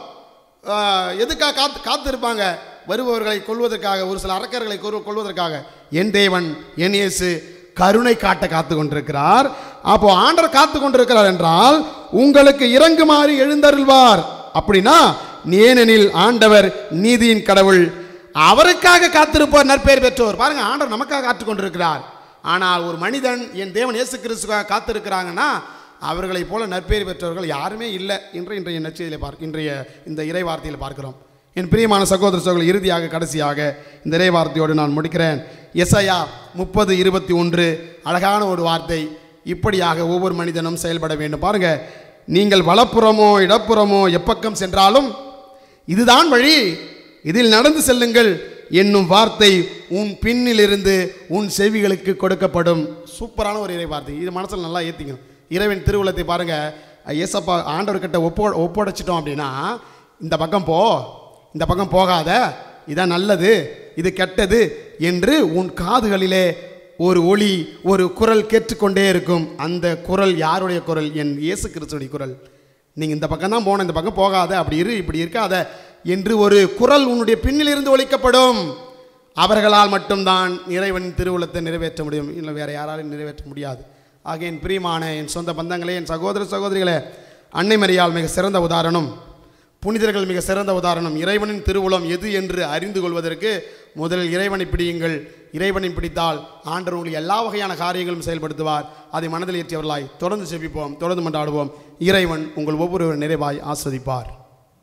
ஆஹ், எதுக்காக காத்து காத்திருப்பாங்க வருபவர்களை கொள்வதற்காக ஒரு சில அரக்கர்களை கொல் கொள்வதற்காக என் தேவன் என் இயேசு கருணை காட்ட காத்து கொண்டிருக்கிறார் அப்போ ஆண்டவர் காத்து கொண்டிருக்கிறார் என்றால் உங்களுக்கு இறங்குமாறு எழுந்தருள்வார் அப்படின்னா ஏனெனில் ஆண்டவர் நீதியின் கடவுள் அவருக்காக காத்திருப்போர் நற்பெயர் பெற்றோர் பாருங்க ஆண்டவர் நமக்காக காத்து கொண்டிருக்கிறார் ஆனால் ஒரு மனிதன் என் தேவன் இயேசு கிறிஸ்துக்காக காத்திருக்கிறாங்கன்னா அவர்களைப் போல நற்பெயர் பெற்றவர்கள் யாருமே இல்லை என்று இன்றைய நச்சையில் பார்க்க இன்றைய இந்த இறை வார்த்தையில் பார்க்கிறோம் என் பிரியமான சகோதர சகோதரர்கள் இறுதியாக கடைசியாக இந்த இறை வார்த்தையோடு நான் முடிக்கிறேன் எஸ்ஐயா முப்பது இருபத்தி ஒன்று அழகான ஒரு வார்த்தை இப்படியாக ஒவ்வொரு மனிதனும் செயல்பட வேண்டும் பாருங்க நீங்கள் வலப்புறமோ இடப்புறமோ எப்பக்கம் சென்றாலும் இதுதான் வழி இதில் நடந்து செல்லுங்கள் என்னும் வார்த்தை உன் பின்னிலிருந்து உன் செவிகளுக்கு கொடுக்கப்படும் சூப்பரான ஒரு இறை வார்த்தை இது மனசில் நல்லா ஏற்றிக்கணும் இறைவன் திருவுளத்தை பாருங்க ஏசப்பா ஆண்டவர்கிட்ட ஒப்போ ஒப்படைச்சிட்டோம் அப்படின்னா இந்த பக்கம் போ இந்த பக்கம் போகாத இதான் நல்லது இது கெட்டது என்று உன் காதுகளிலே ஒரு ஒளி ஒரு குரல் கேட்டுக்கொண்டே இருக்கும் அந்த குரல் யாருடைய குரல் என் இயேசு கிறிஸ்துடைய குரல் நீங்கள் இந்த பக்கம் தான் போன இந்த பக்கம் போகாத அப்படி இரு இப்படி இருக்காத என்று ஒரு குரல் உன்னுடைய பின்னிலிருந்து ஒலிக்கப்படும் அவர்களால் மட்டும்தான் இறைவன் திருவுளத்தை நிறைவேற்ற முடியும் இல்லை வேற யாராலும் நிறைவேற்ற முடியாது ஆக என் பிரியமான என் சொந்த பந்தங்களே என் சகோதர சகோதரிகளே அன்னை மரியாள் மிக சிறந்த உதாரணம் புனிதர்கள் மிக சிறந்த உதாரணம் இறைவனின் திருவுளம் எது என்று அறிந்து கொள்வதற்கு முதலில் இறைவனை பிடியுங்கள் இறைவனை பிடித்தால் ஆண்டவர் உங்களுக்கு எல்லா வகையான காரியங்களும் செயல்படுத்துவார் அதை மனதில் ஏற்றியவர்களாய் தொடர்ந்து செபிப்போம் தொடர்ந்து மன்றாடுவோம் இறைவன் உங்கள் ஒவ்வொருவர் நிறைவாய் ஆஸ்வதிப்பார்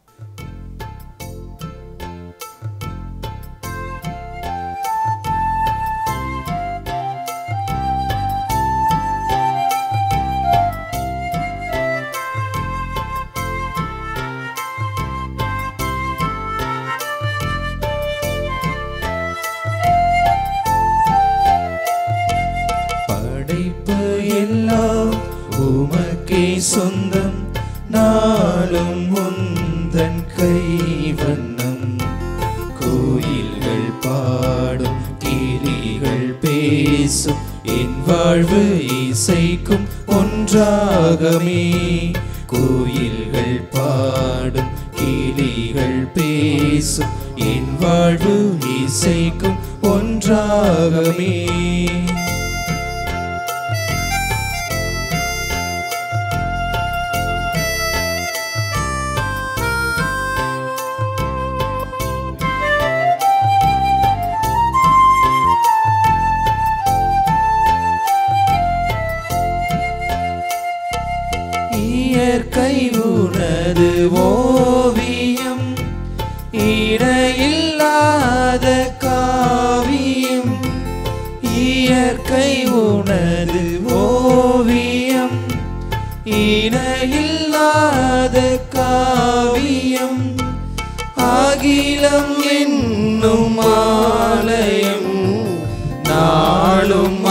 படைப்பு எல்லாம் உமக்கே சொந்தம் நாளும் உந்தன் கைவண்ணம் கோயில்கள் பாடும் கிளிகள் பேசும் என் வாழ்வு இசைக்கும் ஒன்றாகமே கோயில்கள் பாடும் கிளிகள் பேசும் என் வாழ்வு இசைக்கும் ஒன்றாகமே இயற்கை உனது ஓவியம் இடையில்லாத காவியம் இயற்கை உனது ஓவியம் இணையில்லாத காவியம் அகிலம் என்னும் ஆலயம் நாளும்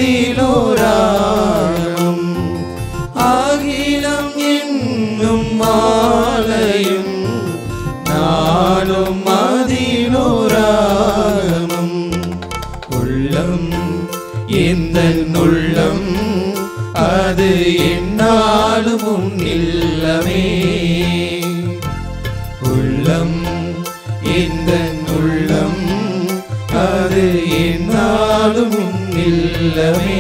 அதிலோராகம் அகிலம் என்னும் ஆலயம் நாளும் அதிலோராகமும் உள்ளம் எந்த உள்ளம் அது என்னாலும் உன் இல்லமே உள்ளம் எந்த உள்ளம் அது என்னாலும் உன் இல்லமே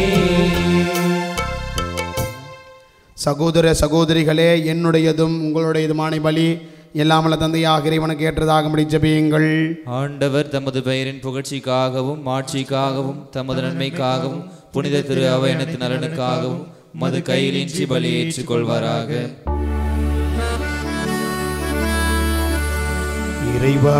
சகோதர சகோதரிகளே என்னுடையதும் உங்களுடையதுமான பலி எல்லாமல்ல தந்தையாக இறைவனுக்கு ஏற்றதாகும்படி ஜெபியுங்கள் ஆண்டவர் தமது பெயரின் புகழ்ச்சிக்காகவும் மாட்சிக்காகவும் தமது நன்மைக்காகவும் புனித திரு அவையனத்து நலனுக்காகவும் மது கையிலின்றி பலி ஏற்றுக்கொள்வாராக இறைவா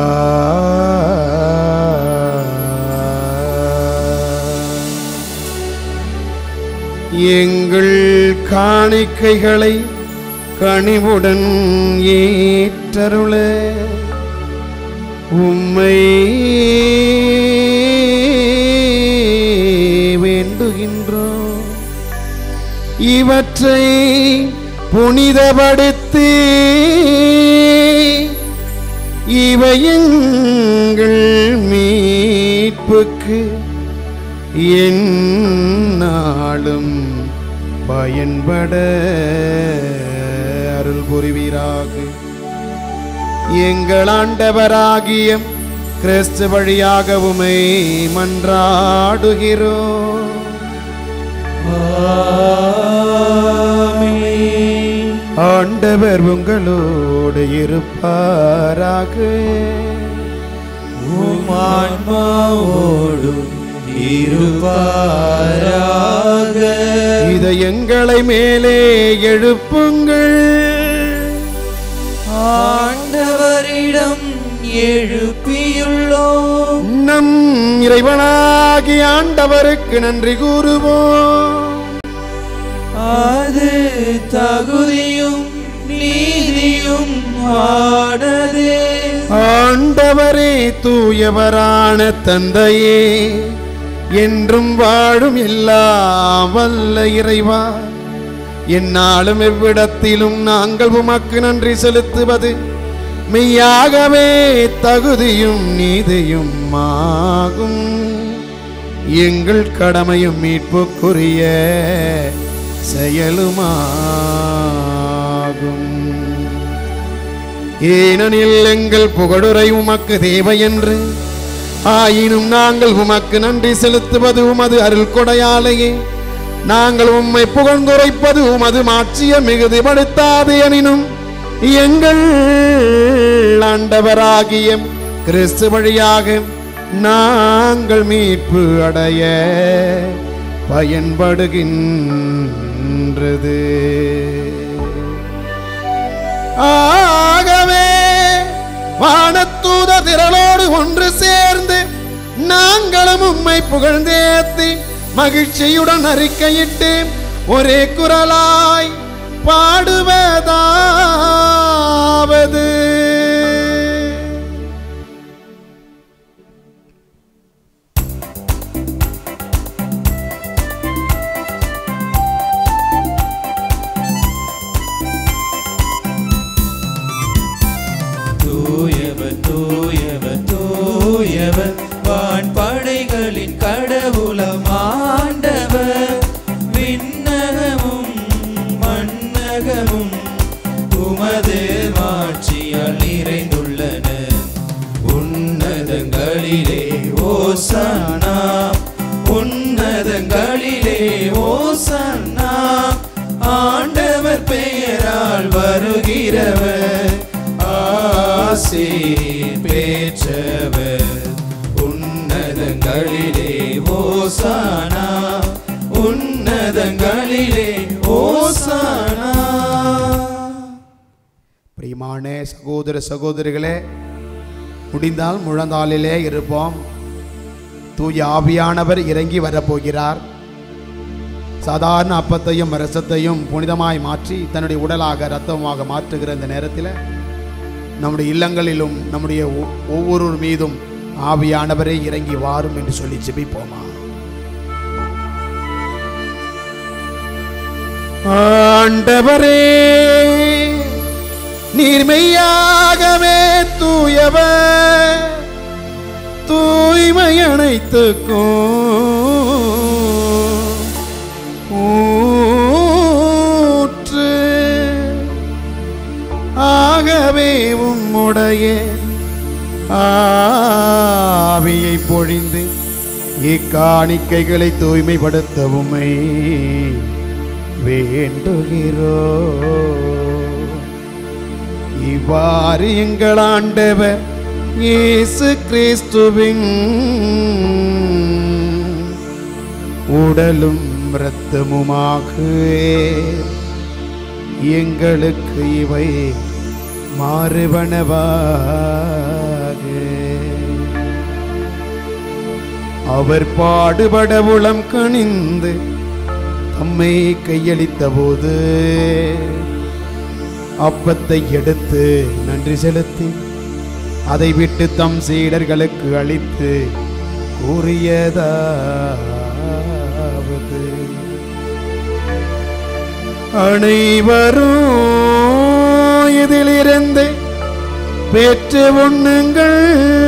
எங்கள் காணிக்கைகளை கனிவுடன் ஏற்றருள உம்மை வேண்டுகின்றோம் இவற்றை புனிதப்படுத்தி இவை எங்கள் மீட்புக்கு எந்நாளும் பயன்பட அருள் புரிவீராக எங்கள் ஆண்டவராகிய கிறிஸ்து வழியாக உமை மன்றாடுகிறோம் ஆண்டவர் உங்களோடு இருப்பாராக உமான்மாவோடும் இருப்பாராக இதை எங்களை மேலே எழுப்புங்கள் ஆண்டவரிடம் எழுப்பியுள்ளோம் நம் இறைவனாகி ஆண்டவருக்கு நன்றி கூறுவோம் அது தகுதியும் நீதியும் ஆனதே ஆண்டவரே தூயவரான தந்தையே என்றும் வாழும் எல்லாம் வல்ல இறைவா என்னாலும் எவ்விடத்திலும் நாங்கள் உமக்கு நன்றி செலுத்துவது மெய்யாகவே தகுதியும் நீதியும் ஆகும் எங்கள் கடமையும் மீட்புக்குரிய செயலுமாகும் ஏனெனில் எங்கள் புகழுரை உமக்கு தேவை என்று ஆயினும் நாங்கள் உமக்கு நன்றி செலுத்துவது உமது அருள் கொடையாலேயே நாங்கள் உம்மை புகழ்ந்துரைப்பது உமது மாட்சிய மிகுதிப்படுத்தாது எனினும் எங்கள் ஆண்டவராகிய கிறிஸ்து வழியாக நாங்கள் மீட்பு அடைய பயன்படுகின்றது ஆகவே வானத்தூத திரளோடு ஒன்று சேர்ந்து நாங்களும் உம்மை புகழ்ந்தேத்தி மகிழ்ச்சியுடன் அறிக்கையிட்டு ஒரே குரலாய் பாடுவதாவது தூயவர் தூயவர் தூயவர் வான் படைகளின் கடவுளம் ஆண்டவர் விண்ணகமும் மண்ணகமும் உமது மாட்சியால் நிறைந்துள்ளன உன்னதங்களிலே ஓசன்னா உன்னதங்களிலே ஓசன்னா ஆண்டவர் பெயரால் வருகிறவர் ஆசி பெற்றவர் உன்னதங்களிலே ஓசானா உன்னதங்களிலே ஓசானா பிரியமான சகோதர சகோதரிகளே முடிந்தால் முழந்தாளிலே இருப்போம் தூய ஆவியானவர் இறங்கி வரப்போகிறார் சாதாரண அப்பத்தையும் ரசத்தையும் புனிதமாய் மாற்றி தன்னுடைய உடலாக இரத்தமாக மாற்றுகிற இந்த நேரத்தில் நம்முடைய இல்லங்களிலும் நம்முடைய ஒ- ஒவ்வொரு மீதும் ஆவியானவரே இறங்கி வாரும் என்று சொல்லி ஜெபிப்போமா ஆண்டவரே நீர்மையாகவே தூயவர் தூய்மை அனைத்துக்கும் ஊற்று ஆகவே உம்முடைய ஆவியை பொழிந்து இக்காணிக்கைகளை தூய்மைப்படுத்த உம்மை வேண்டுகிறோ இவ்வாறு எங்கள் ஆண்டவர் இயேசு கிறிஸ்துவின் உடலும் இரத்தமுமாக எங்களுக்கு இவை மாறுவனவாக அவர் பாடுபட உளம் கணிந்து தம்மை கையளித்த போது அப்பத்தை எடுத்து நன்றி செலுத்தி அதை விட்டு தம் சீடர்களுக்கு அளித்து கூறியதாவது அனைவரும் இதிலிருந்து பெற்று உண்ணுங்கள்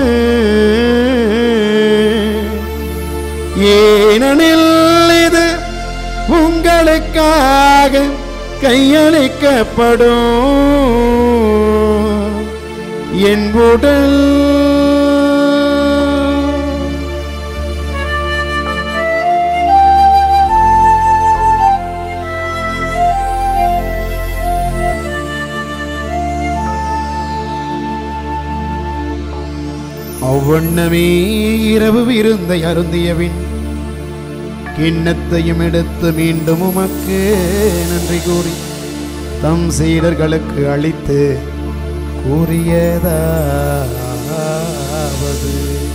ஏனெனில் இது உங்களுக்காக கையளிக்கப்படும் என் உடல் அவ்வண்ணமே இரவு விருந்தை அருந்தியவின் கிண்ணத்தையும் எடுத்து மீண்டும் உமக்கு நன்றி கூறி தம் சீடர்களுக்கு அளித்து கூறியதாவது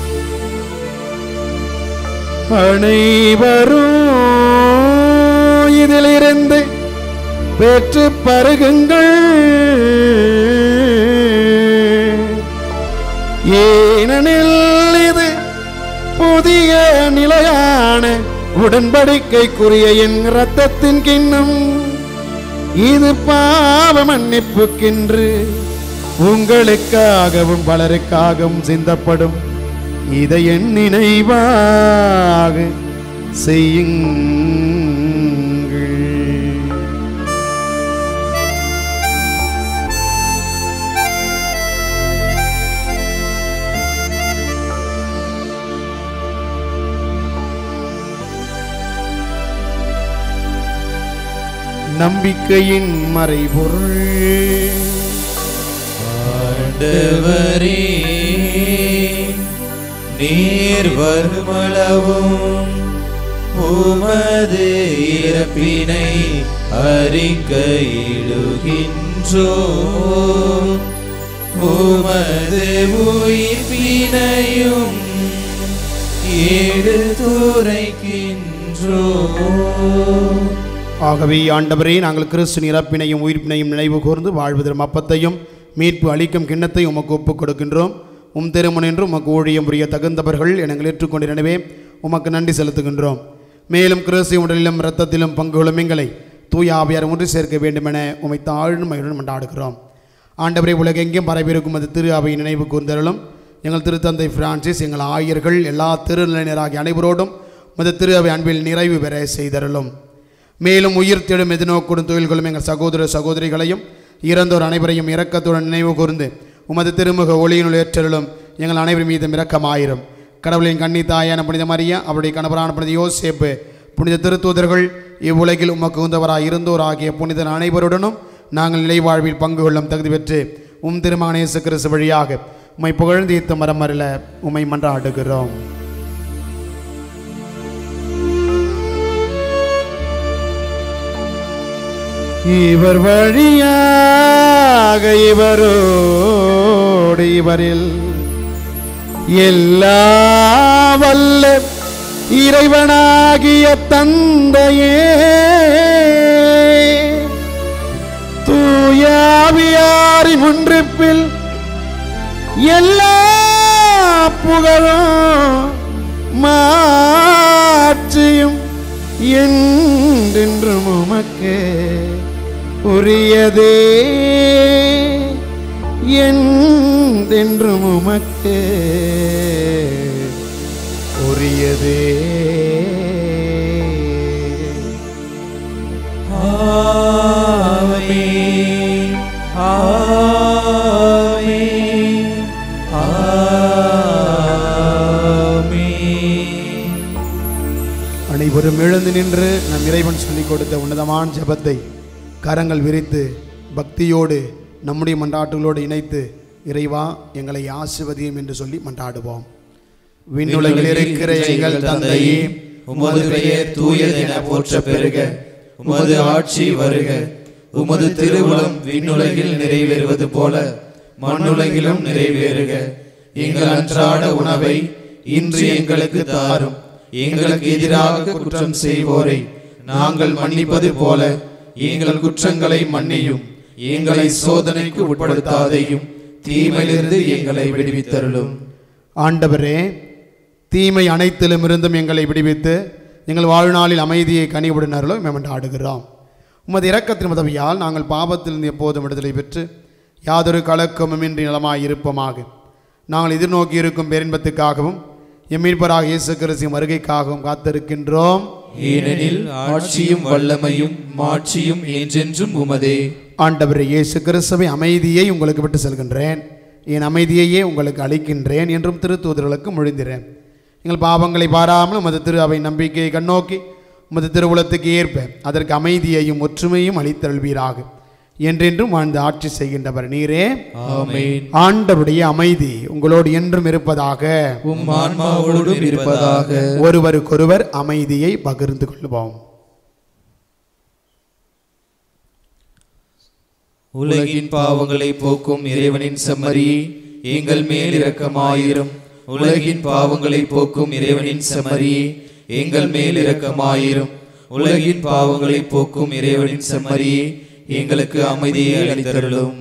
அனைவரும் இதிலிருந்து பெற்று பருகுங்கள் ஏனெனில் இது புதிய நிலையான உடன்படிக்கைக்குரிய என் இரத்தத்தின் கிண்ணம் இது பாவ மன்னிப்புக்கென்று உங்களுக்காகவும் பலருக்காகவும் சிந்தப்படும் இதை என் நினைவாக செய்யுங்கள் நம்பிக்கையின் மறைபொருள் ஆண்டவரே நீர் வருமளவும் உமது இறப்பினை அறிக்கையிடுகின்றோ உமது உயிர்ப்பினையும் எடுத்துரைக்கின்றோ ஆகவே ஆண்டவரே நாங்கள் கிறிஸ்து இறப்பினையும் உயிர்ப்பினையும் நினைவு கூர்ந்து வாழ்வதற்கு அப்பத்தையும் மீட்பு அளிக்கும் கிண்ணத்தை உமக்கு ஒப்புக் கொடுக்கின்றோம் உம் திருமணம் என்று உமக்கு ஊழியம் புரிய தகுந்தவர்கள் என எங்கள் ஏற்றுக்கொண்ட எனவே உமக்கு நன்றி செலுத்துகின்றோம் மேலும் கிறிஸ்து உடலிலும் இரத்தத்திலும் பங்குகளும் எங்களை தூய ஆவியார் ஒன்று சேர்க்க வேண்டுமென உமை தாழ்ந்து மகிழுடன் மண்டாடுகிறோம் ஆண்டவரை உலகெங்கும் பரவியிருக்கும் அது திரு அவை நினைவு கூர்ந்தருளும் எங்கள் திருத்தந்தை பிரான்சிஸ் எங்கள் ஆயர்கள் எல்லா திருநிலையினராகிய அனைவரோடும் மது திரு அவை அன்பில் நிறைவு பெற செய்தருளும் மேலும் உயிர் தேடும் எதிர்நோக்கூடும் தொழில்களும் எங்கள் சகோதர சகோதரிகளையும் இறந்தோர் அனைவரையும் இரக்கத்துடன் நினைவு கூர்ந்து உமது திருமுக ஒளியினுள் ஏற்றலும் எங்கள் அனைவர் மீதும் இரக்கமாயிரும் கடவுளின் கன்னி தாயான புனித மரியா அவருடைய கணவரான புனித யோசேப்பு புனித திருத்தூதர்கள் இவ்வுலகில் உமக்கு உந்தவராய் இருந்தோர் ஆகிய புனிதர் அனைவருடனும் நாங்கள் நிலைவாழ்வில் பங்கு கொள்ளும் தகுதி பெற்று உம் திருமகனேசு கிறிஸ்து வழியாக உம்மை புகழ்ந்து ஈத்த மரம் அருள உம்மை மன்றாடுகிறோம் இவர் வழியாக இவரோடு இவரில் எல்லா வல்ல இறைவனாகிய தந்தையே தூயாவியாரின் ஒன்றிப்பில் எல்லா புகழும் மாட்சியும் என்றென்றும் உமக்கு உரியதே என்றென்றும் உமக்கு உரியதே ஆமென் ஆமென் ஆமென் அனைவரும் எழுந்து நின்று நம் இறைவன் சொல்லிக் கொடுத்த உன்னதமான ஜெபத்தை கரங்கள் விரித்து பக்தியோடு நம்முடைய மன்றாட்டுகளோடு இணைத்து இறைவா எங்களை ஆசிர்வதியும் என்று சொல்லி மன்றாடுவோம் விண்ணுலகில் இருக்கிற எங்கள் தந்தையே உமது பெயர் தூயது என போற்ற பெருக உமது ஆட்சி வருக உமது திருவுளம் விண்ணுலகில் நிறைவேறுவது போல மண்ணுலகிலும் நிறைவேறுக எங்கள் அன்றாட உணவை இன்று எங்களுக்கு தாரும் எங்களுக்கு எதிராக குற்றம் செய்வோரை நாங்கள் மன்னிப்பது போல எங்கள் குற்றங்களை மன்னியும் எங்களை சோதனைக்கு உட்படுத்தாதையும் தீமையிலிருந்து எங்களை விடுவித்தருளும் ஆண்டவரே தீமை அனைத்திலும் இருந்தும் எங்களை விடுவித்து எங்கள் வாழ்நாளில் அமைதியை கனிவுடன் அருளும் மன்றாடுகிறோம் உமது இரக்கத்தின் உதவியால் நாங்கள் பாவத்திலிருந்து எப்போதும் விடுதலை பெற்று யாதொரு கலக்கமுமின்றி நலமாய் இருப்போமாக நாங்கள் எதிர்நோக்கி இருக்கும் பேரின்பத்துக்காகவும் எம்மீட்பராக இயேசு கிறிஸ்துவின் வருகைக்காகவும் காத்திருக்கின்றோம் ஏனெனில் ஆட்சியும் வல்லமையும் மாட்சியும் என்றென்றும் உமதே ஆண்டவர் இயேசு கிறிஸ்துவை அமைதியை உங்களுக்கு விட்டு செல்கின்றேன் என் அமைதியையே உங்களுக்கு அளிக்கின்றேன் என்றும் திருத்தூதர்களுக்கு மொழிந்திறேன் எங்கள் பாவங்களை பாராமல் உமது திரு அவை நம்பிக்கையை கண்ணோக்கி உமது திருவுளத்துக்கு ஏற்ப அதற்கு அமைதியையும் ஒற்றுமையும் அளித்தருள்வீராக என்றென்றும் வாழ்ந்து ஆட்சி செய்கின்றவர் நீரே ஆமென் ஆண்டவருடைய அமைதி உங்களோடு என்றும் இருப்பதாக உம் ஆன்மாவோடும் இருப்பதாக ஒருவருக்கொருவர் அமைதியை பகிர்ந்து கொள்வோம் உலகின் பாவங்களை போக்கும் இறைவனின் செம்மறியே எங்கள் மேல் இரக்கமாயிரும் உலகின் பாவங்களை போக்கும் இறைவனின் செம்மறியே எங்கள் மேல் இரக்கமாயிரும் உலகின் பாவங்களை போக்கும் இறைவனின் செம்மறியே எங்களுக்கு அமைதியை அளித்தருளும்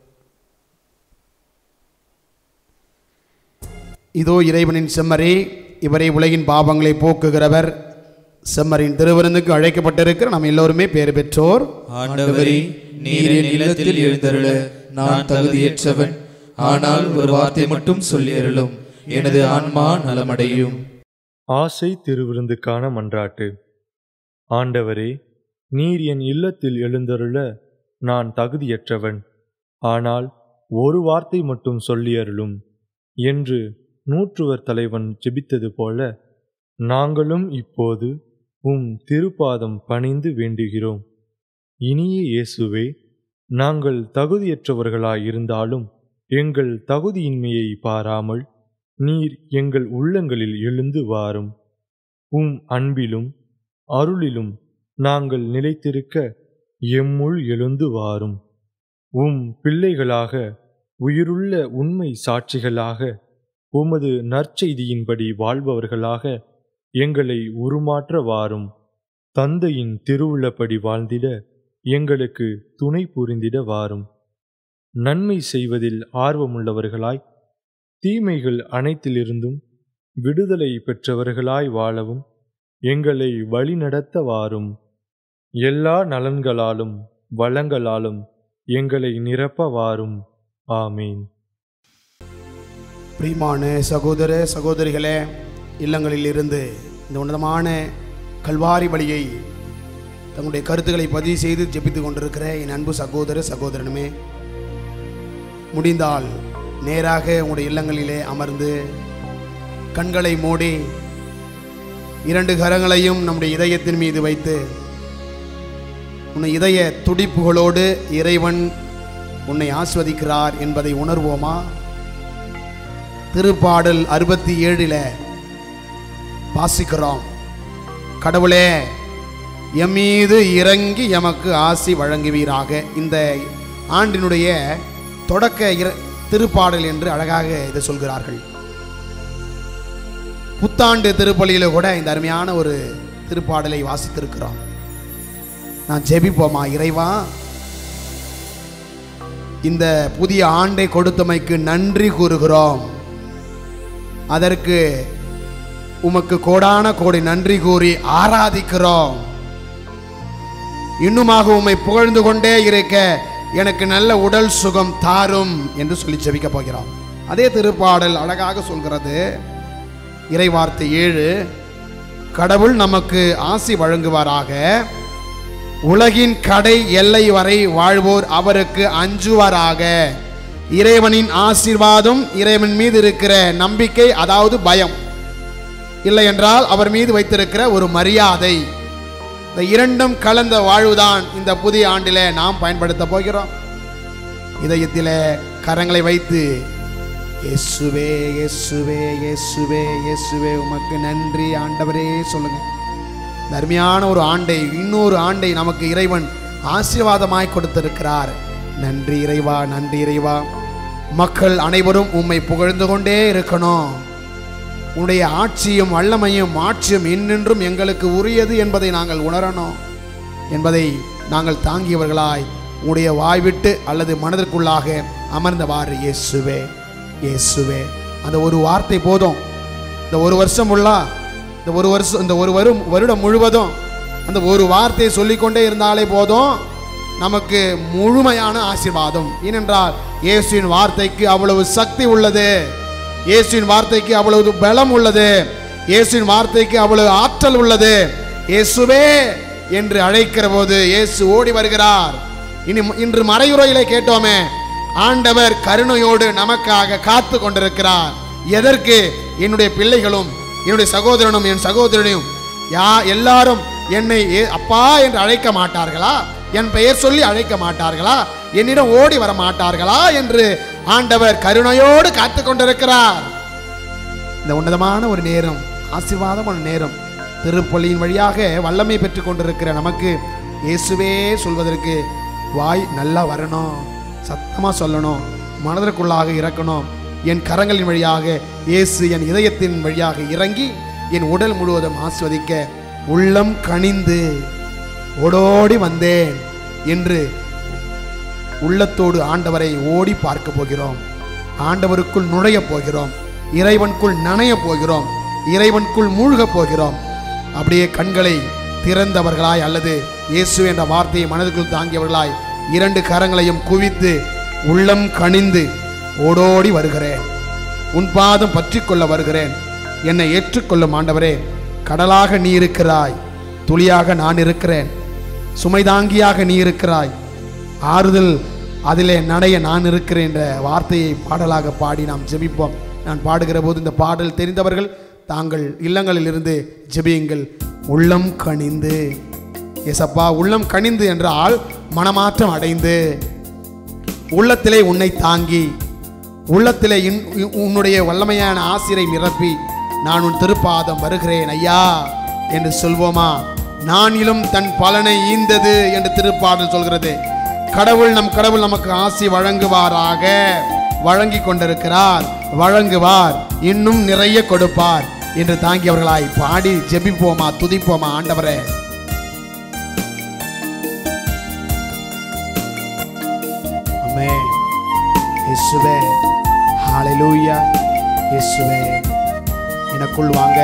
இதோ இறைவனின் செம்மறி இவரை உலகின் பாவங்களை போக்குகிறவர் செம்மறின் திருவிருந்துக்கு அழைக்கப்பட்டிருக்கிற நாம் எல்லோருமே பேர் பெற்றோர் ஆண்டவரே நீர் என் இல்லத்தில் எழுந்தருள நான் தகுதியற்றவன் ஆனால் ஒரு வார்த்தை மட்டும் சொல்லி அருளும் எனது ஆன்மா நலமடையும் ஆசை திருவிருந்துக்கான மன்றாட்டு ஆண்டவரே நீர் என் இல்லத்தில் எழுந்தருள நான் தகுதியற்றவன் ஆனால் ஒரு வார்த்தை மட்டும் சொல்லி அருளும் என்று நூற்றுவர் தலைவன் ஜெபித்தது போல நாங்களும் இப்போது உம் திருப்பாதம் பணிந்து வேண்டுகிறோம் இனிய இயேசுவே நாங்கள் தகுதியற்றவர்களாயிருந்தாலும் எங்கள் தகுதியின்மையை பாராமல் நீர் எங்கள் உள்ளங்களில் எழுந்து வாரும் உம் அன்பிலும் அருளிலும் நாங்கள் நிலைத்திருக்க எம்முள் எழுந்து வாரும் உம் பிள்ளைகளாக உயிருள்ள உண்மை சாட்சிகளாக உமது நற்செய்தியின்படி வாழ்பவர்களாக எங்களை உருமாற்ற வாரும் தந்தையின் திருவுள்ளப்படி வாழ்ந்திட எங்களுக்கு துணை புரிந்திட வாரும் நன்மை செய்வதில் ஆர்வமுள்ளவர்களாய் தீமைகள் அனைத்திலிருந்தும் விடுதலை பெற்றவர்களாய் வாழவும் எங்களை வழிநடத்த வாரும் எல்லா நலன்களாலும் வளங்களாலும் எங்களை நிரப்ப வாரும் ஆமீன் பிரியமான சகோதர சகோதரிகளே இல்லங்களில் இருந்து இந்த உன்னதமான கல்வாரி வழியை தங்களுடைய கருத்துக்களை பதிவு செய்து ஜெபித்துக் கொண்டிருக்கிற என் அன்பு சகோதர சகோதரனுமே முடிந்தால் நேராக உங்களுடைய இல்லங்களிலே அமர்ந்து கண்களை மூடி இரண்டு கரங்களையும் நம்முடைய இதயத்தின் மீது வைத்து உன்னை இதய துடிப்புகளோடு இறைவன் உன்னை ஆஸ்வதிக்கிறார் என்பதை உணர்வோமா திருப்பாடல் அறுபத்தி ஏழில் வாசிக்கிறோம் கடவுளே எம் மீது இறங்கி எமக்கு ஆசி வழங்குவீராக இந்த ஆண்டினுடைய தொடக்க இர- திருப்பாடல் என்று அழகாக இதை சொல்கிறார்கள் புத்தாண்டு திருப்பலியில கூட இந்த அருமையான ஒரு திருப்பாடலை வாசித்திருக்கிறோம் நான் ஜெபிப்போமா இறைவா இந்த புதிய ஆண்டை கொடுத்தமைக்கு நன்றி கூறுகிறோம் அதற்கு உமக்கு கோடான கோடி நன்றி கூறி ஆராதிக்கிறோம் இன்னுமாக உம்மை புகழ்ந்து கொண்டே இருக்க எனக்கு நல்ல உடல் சுகம் தாரும் என்று சொல்லி ஜெபிக்க போகிறோம் அதே திருப்பாடல் அழகாக சொல்கிறது இறைவார்த்தை ஏழு கடவுள் நமக்கு ஆசி வழங்குவாராக உலகின் கடை எல்லை வரை வாழ்வோர் அவருக்கு அஞ்சுவாராக இறைவனின் ஆசீர்வாதம் இறைவன் மீது இருக்கிற நம்பிக்கை அதாவது பயம் இல்லை என்றால் அவர் மீது வைத்திருக்கிற ஒரு மரியாதை இந்த இரண்டும் கலந்த வாழ்வுதான் இந்த புதிய ஆண்டிலே நாம் பயன்படுத்த போகிறோம் இதயத்திலே கரங்களை வைத்து இயேசுவே இயேசுவே இயேசுவே இயேசுவே உமக்கு நன்றி ஆண்டவரே சொல்லுங்க இந்த அருமையான ஒரு ஆண்டை இன்னொரு ஆண்டை நமக்கு இறைவன் ஆசீர்வாதமாய் கொடுத்திருக்கிறார் நன்றி இறைவா நன்றி இறைவா மக்கள் அனைவரும் உம்மை புகழ்ந்து கொண்டே இருக்கணும் உன்னுடைய ஆட்சியும் வல்லமையும் ஆட்சியும் இன்னென்றும் எங்களுக்கு உரியது என்பதை நாங்கள் உணரணும் என்பதை நாங்கள் தாங்கியவர்களாய் உடைய வாய்விட்டு அல்லது மனதிற்குள்ளாக அமர்ந்தவாறு இயேசுவே இயேசுவே அந்த ஒரு வார்த்தை போதும் இந்த ஒரு வருஷம் உள்ளா இந்த ஒரு வருஷம் இந்த ஒரு வரும் வருடம் முழுவதும் அந்த ஒரு வார்த்தையை சொல்லிக்கொண்டே இருந்தாலே போதும் நமக்கு முழுமையான ஆசீர்வாதம் ஏனென்றால் இயேசுவின் வார்த்தைக்கு அவ்வளவு சக்தி உள்ளது இயேசுவின் வார்த்தைக்கு அவ்வளவு பலம் உள்ளது இயேசுவின் வார்த்தைக்கு அவ்வளவு ஆற்றல் உள்ளது இயேசுவே என்று அழைக்கிற போது இயேசு ஓடி வருகிறார் இனி இன்று மறையுறையிலே கேட்டோமே ஆண்டவர் கருணையோடு நமக்காக காத்து கொண்டிருக்கிறார் எதற்கு என்னுடைய பிள்ளைகளும் என்னுடைய சகோதரனும் என் சகோதரனையும் யா எல்லாரும் என்னை ஏ- அப்பா என்று அழைக்க மாட்டார்களா என் பெயர் சொல்லி அழைக்க மாட்டார்களா என்னிடம் ஓடி வர மாட்டார்களா என்று ஆண்டவர் கருணையோடு காத்து கொண்டிருக்கிறார் இந்த உன்னதமான ஒரு நேரம் ஆசீர்வாதமான நேரம் திருப்பலியின் வழியாக வல்லமை பெற்றுக் கொண்டிருக்கிற நமக்கு இயேசுவே சொல்வதற்கு வாய் நல்லா வரணும் சத்தமா சொல்லணும் மனதிற்குள்ளாக இறக்கணும் என் கரங்களின் வழியாக இயேசு என் இதயத்தின் வழியாக இறங்கி என் உடல் முழுவதும் ஆஸ்வதிக்க உள்ளம் கனிந்து ஓடோடி வந்தேன் என்று உள்ளத்தோடு ஆண்டவரை ஓடி பார்க்க போகிறோம் ஆண்டவருக்குள் நுழைய போகிறோம் இறைவனுக்குள் நனைய போகிறோம் இறைவனுக்குள் மூழ்கப் போகிறோம் அப்படியே கண்களை திறந்தவர்களாய் அல்லது இயேசு என்ற வார்த்தையை மனதுக்குள் தாங்கியவர்களாய் இரண்டு கரங்களையும் குவித்து உள்ளம் கனிந்து ஓடோடி வருகிறேன் உன் பாதம் பற்றி கொள்ள வருகிறேன் என்னை ஏற்றுக்கொள்ளும் ஆண்டவரே கடலாக நீ இருக்கிறாய் துளியாக நான் இருக்கிறேன் சுமைதாங்கியாக நீ இருக்கிறாய் ஆறுதல் அதிலே நடைய நான் இருக்கிறேன் என்ற வார்த்தையை பாடலாக பாடி நாம் ஜெபிப்போம் நான் பாடுகிற போது இந்த பாடல் தெரிந்தவர்கள் தாங்கள் இல்லங்களில் இருந்து ஜெபியுங்கள் உள்ளம் கனிந்து எசப்பா உள்ளம் கனிந்து என்றால் மனமாற்றம் அடைந்து உள்ளத்திலே உன்னை தாங்கி உள்ளத்திலே இன்- உ- உன்னுடைய வல்லமையான ஆசிரை நிரப்பி நான் உன் திருப்பாதம் வருகிறேன் ஐயா என்று சொல்வோமா நானிலும் தன் பலனை ஈந்தது என்று திருப்பாடல் சொல்கிறது கடவுள் நம் கடவுள் நமக்கு ஆசி வழங்குவாராக வழங்கி கொண்டிருக்கிறார் வழங்குவார் இன்னும் நிறைய கொடுப்பார் என்று தாங்கியவர்களாய் பாடி ஜெபிப்போமா துதிப்போமா ஆண்டவரே அமே இயேசுவே ஹalleluya இயேசுவே எனக்குள் வாங்க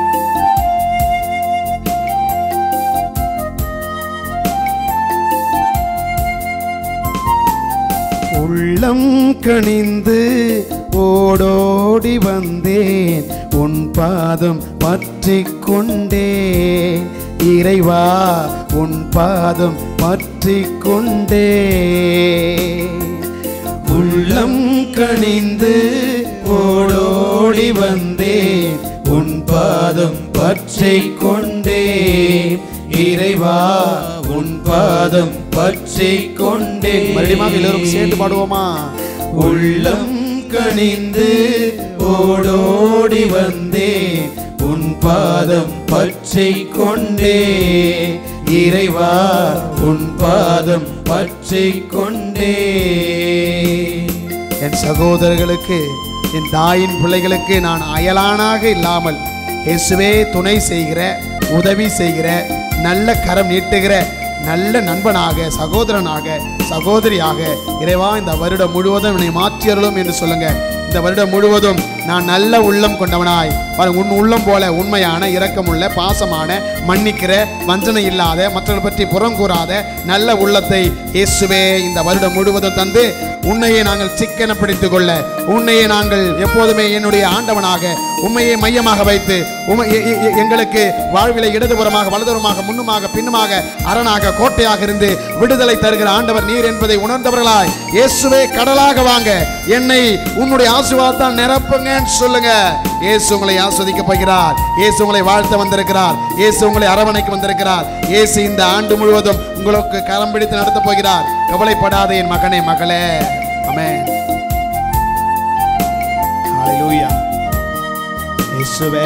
உள்ளம் கனிந்து ஓடோடி வந்தேன் உன் பாதம் பற்றி கொண்டேன் இறைவா உன் பாதம் பற்றி கொண்டேன் உள்ளம் கனிந்து ஓடோடி வந்தேன் உன் பாதம் பற்றி கொண்டேன் இறைவா உன் பாதம் பற்றி கொண்டேன் மறுபடியும் எல்லோரும் சேர்ந்து பாடுவோமா உள்ளம் கனிந்து ஓடோடி வந்தேன் உன் பாதம் பற்றி கொண்டே இறைவா உன் பாதம் பற்றி கொண்டே என் சகோதரர்களுக்கு என் தாயின் பிள்ளைகளுக்கு நான் அயலானாக இல்லாமல் இயேசுவே துணை செய்கிற உதவி செய்கிற நல்ல கரம் நீட்டுகிற நல்ல நண்பனாக சகோதரனாக சகோதரியாக இறைவா இந்த வருடம் முழுவதும் என்னை மாற்றியருளும் என்று சொல்லுங்க இந்த வருடம் முழுவதும் நான் நல்ல உள்ளம் கொண்டவனாய் பாரு, உன் உள்ளம் போல உண்மையான இரக்கமுள்ள பாசமான மன்னிக்கிற வஞ்சனை இல்லாத மற்றவர்கள் பற்றி புறம் கூறாத நல்ல உள்ளத்தை இயேசுவே இந்த வருடம் முழுவதும் தந்து உன்னையே நாங்கள் சிக்கன பிடித்துக் கொள்ள உன்னையே நாங்கள் எப்போதுமே என்னுடைய ஆண்டவனாக உண்மையை மையமாக வைத்து உமை எ- எ- எ- எங்களுக்கு வாழ்விலை இடதுபுறமாக வலதுபுறமாக முன்னுமாக பின்னுமாக அரணாக கோட்டையாக இருந்து விடுதலை தருகிற ஆண்டவர் நீர் என்பதை உணர்ந்தவர்களாய் இயேசுவே கடலாக வாங்க என்னை உன்னுடைய ஆசீர்வாதத்தால் நிரப்புங்கன்னு சொல்லுங்க இயேசு உங்களை ஆஸ்வதிக்க போகிறார் இயேசு உங்களை வாழ்த்த வந்திருக்கிறார் இயேசு உங்களை அரவணைக்கு வந்திருக்கிறார் இயேசு இந்த ஆண்டு முழுவதும் உங்களுக்கு கரம் பிடித்து நடத்த போகிறார் கவலைப்படாத என் மகனே மகளே ஆமென் ஹalleluya இயேசுவே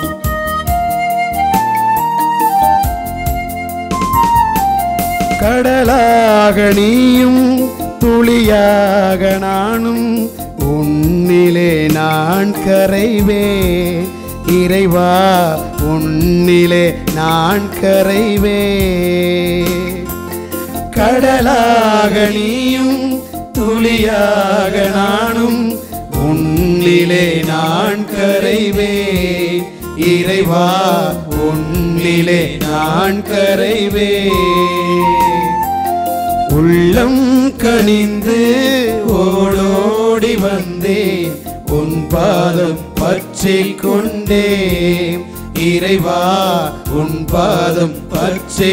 கடலாக நீயும் துளியாக நானும் உன்னிலே நான் கரைவேன் இறைவா உன்னிலே நான் கரைவேன் கடலாக நீயும் துளியாக நானும் உன்னிலே நான் கரைவேன் இறைவா உன்னிலே நான் கரைவேன் உள்ளம் கனிந்து ஓடோடி வந்தேன் உன் பாதம் பற்றி கொண்டேன் இறைவா உன் பாதம் பற்றி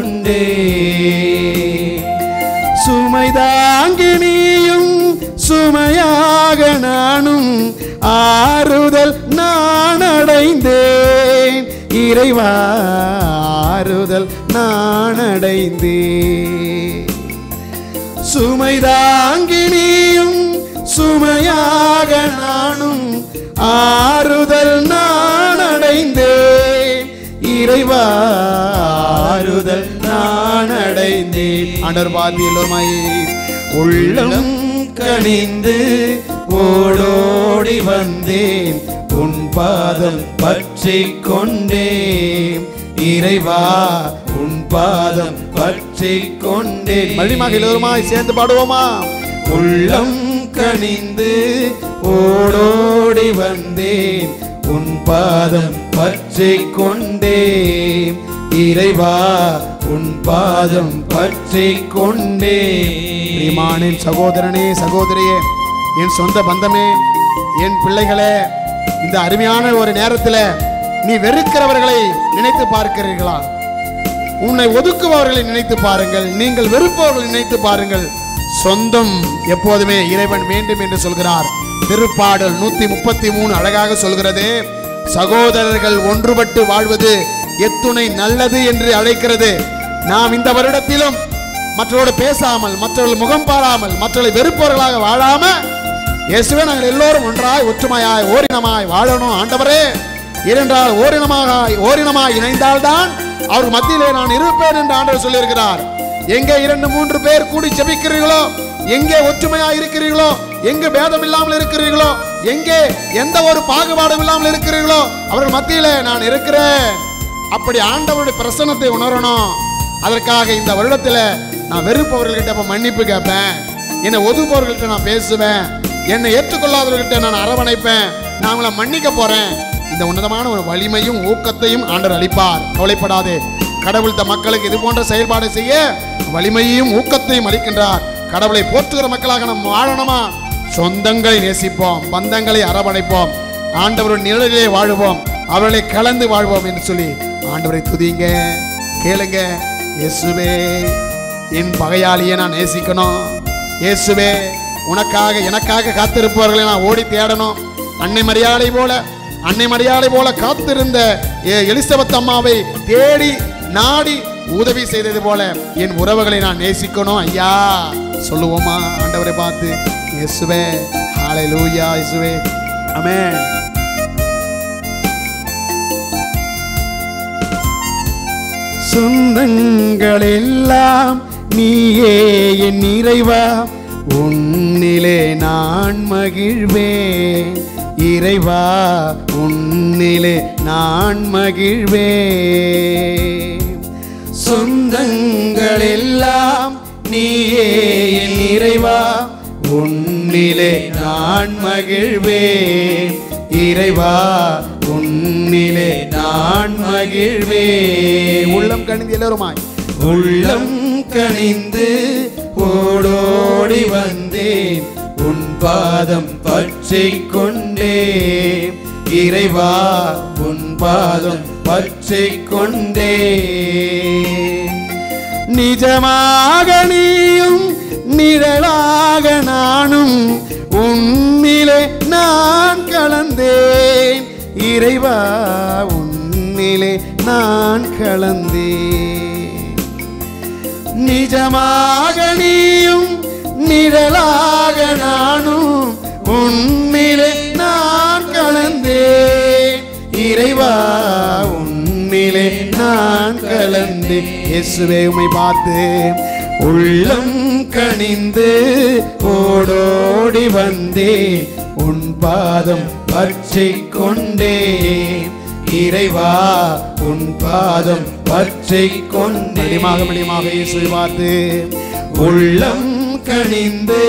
கொண்டேன் சுமைதாங்கி நீயும் சுமையாக நானும் ஆறுதல் நான் அடைந்தேன் இறைவா ஆறுதல் நான் அடைந்தேன் சுமைதாங்கி நீயும் சுமையாக நானும் ஆறுதல் நான் அடைந்தேன் இறைவா ஆறுதல் நான் அடைந்தேன் ஆண்டவர் பார்த்து எல்லோருமாய் உள்ளம் கனிந்து ஓடோடி வந்தேன் உன் பாதம் பற்றி கொண்டேன் இறைவா உன் பாதம் பற்றி கொண்டேன் மறுபடியும் எல்லோருமாய் சேர்ந்து பாடுவோமா உள்ளம் கனிந்து ஓடோடி வந்தேன் உன் பாதம் பற்றி கொண்டேன் இறைவா உன் பாதம் பற்றி கொண்டேன் பிரியமானின் சகோதரனே சகோதரியே என் சொந்த பந்தமே என் பிள்ளைகளே இந்த அருமையான ஒரு நேரத்தில் நீ வெறுக்கிறவர்களை நினைத்து பார்க்கிறீர்களா உன்னை ஒதுக்குபவர்களை நினைத்து பாருங்கள் நீங்கள் வெறுப்பவர்களை நினைத்து பாருங்கள் சொந்தம் எப்போதுமே இறைவன் வேண்டும் என்று சொல்கிறார் திருப்பாடல் நூத்தி முப்பத்தி மூணு அழகாக சொல்கிறது சகோதரர்கள் ஒன்றுபட்டு வாழ்வது எத்துணை நல்லது என்று அழைக்கிறது நாம் இந்த வருடத்திலும் மற்றவரோடு பேசாமல் மற்றவர்கள் முகம் பாராமல் மற்றவர்களை வெறுப்பவர்களாக வாழாம இயேசுவே நாங்கள் எல்லோரும் ஒன்றாய் ஒற்றுமையாய் ஓரினமாய் வாழணும் ஆண்டவரே ஏனென்றால் ஓரினமாக ஓரினமாய் இணைந்தால்தான் அவர் மத்தியிலே நான் இருப்பேன் என்று ஆண்டவர் சொல்லியிருக்கிறார் எங்கே இரண்டு மூன்று பேர் கூடி ஜெபிக்கிறீர்களோ எங்கே ஒற்றுமையா இருக்கிறீர்களோ எங்கே பேதம் இல்லாமல் இருக்கிறீர்களோ எங்கே எந்த ஒரு பாகுபாடும் இல்லாமல் இருக்கிறீர்களோ அவர்கள் மத்தியிலே நான் இருக்கிறேன் அப்படி ஆண்டவருடைய பிரசன்னத்தை உணரணும் அதற்காக இந்த வருடத்துல நான் வெறுப்பவர்கள்கிட்ட அப்ப மன்னிப்பு கேட்பேன் என்னை ஒதுப்பவர்கள்ட்ட நான் பேசுவேன் என்னை ஏற்றுக்கொள்ளாதவர்கள்ட்ட நான் அரவணைப்பேன் நான் அவங்கள மன்னிக்க போறேன் இந்த உன்னதமான ஒரு வலிமையும் ஊக்கத்தையும் ஆண்டவர் அளிப்பார் கவலைப்படாதே கடவுள் தம் மக்களுக்கு இது போன்ற செயல்பாடு செய்ய வலிமையையும் ஊக்கத்தையும் அளிக்கின்றார் கடவுளை போற்றுகிற மக்களாக நாம் வாழணுமா சொந்தங்களை நேசிப்போம் பந்தங்களை அரவணைப்போம் ஆண்டவரின் நிழலிலே வாழுவோம் அவர்களை கலந்து வாழ்வோம் என்று சொல்லி ஆண்டவரை துதிங்க கேளுங்க இயேசுவே என் பகையாளியை நான் நேசிக்கணும் இயேசுவே உனக்காக எனக்காக காத்திருப்பவர்களை நான் ஓடி தேடணும் அன்னை மரியாதை போல அன்னை மரியாதை போல காத்திருந்த எ- எலிசபெத் அம்மாவை தேடி நாடி உதவி செய்தது போல என் உறவுகளை நான் நேசிக்கணும் ஐயா சொல்லுவோமா ஆண்டவரை பார்த்து இயேசுவே ஹalleluya இயேசுவே ஆமென் சொந்தங்கள் எல்லாம் நீயே என் இறைவா உன்னிலே நான் மகிழ்வேன் இறைவா உன்னிலே நான் மகிழ்வேன் சொந்தங்கள் எல்லாம் நீயே என் இறைவா உன்னிலே நான் மகிழ்வேன் இறைவா உன்னிலே நான் மகிழ்வேன் உள்ளம் கணிந்து எல்லோருமாய் உள்ளம் கணிந்து ஓடோடி வந்தேன் உன் பாதம் பற்றி கொண்டேன் இறைவா உன் பாதம் பற்றி கொண்டேன் நிஜமாக நீயும் நிழலாக நானும் உன்னிலே நான் கலந்தேன் இறைவா உன்னிலே நான் கலந்தேன் நிஜமாக நீயும் நிழலாக நானும் உன்னிலே நான் கலந்தேன் இறைவா உன்னிலே நான் கலந்தேன் இயேசுவே உமை பார்த்து உள்ளம் கனிந்து ஓடோடி வந்தேன் உன் பாதம் பற்றி கொண்டேன் இறைவா உன் பாதம் பற்றி கொண்டே மடிமாக மடிமாக இயேசுவை பார்த்து உள்ளம் கனிந்து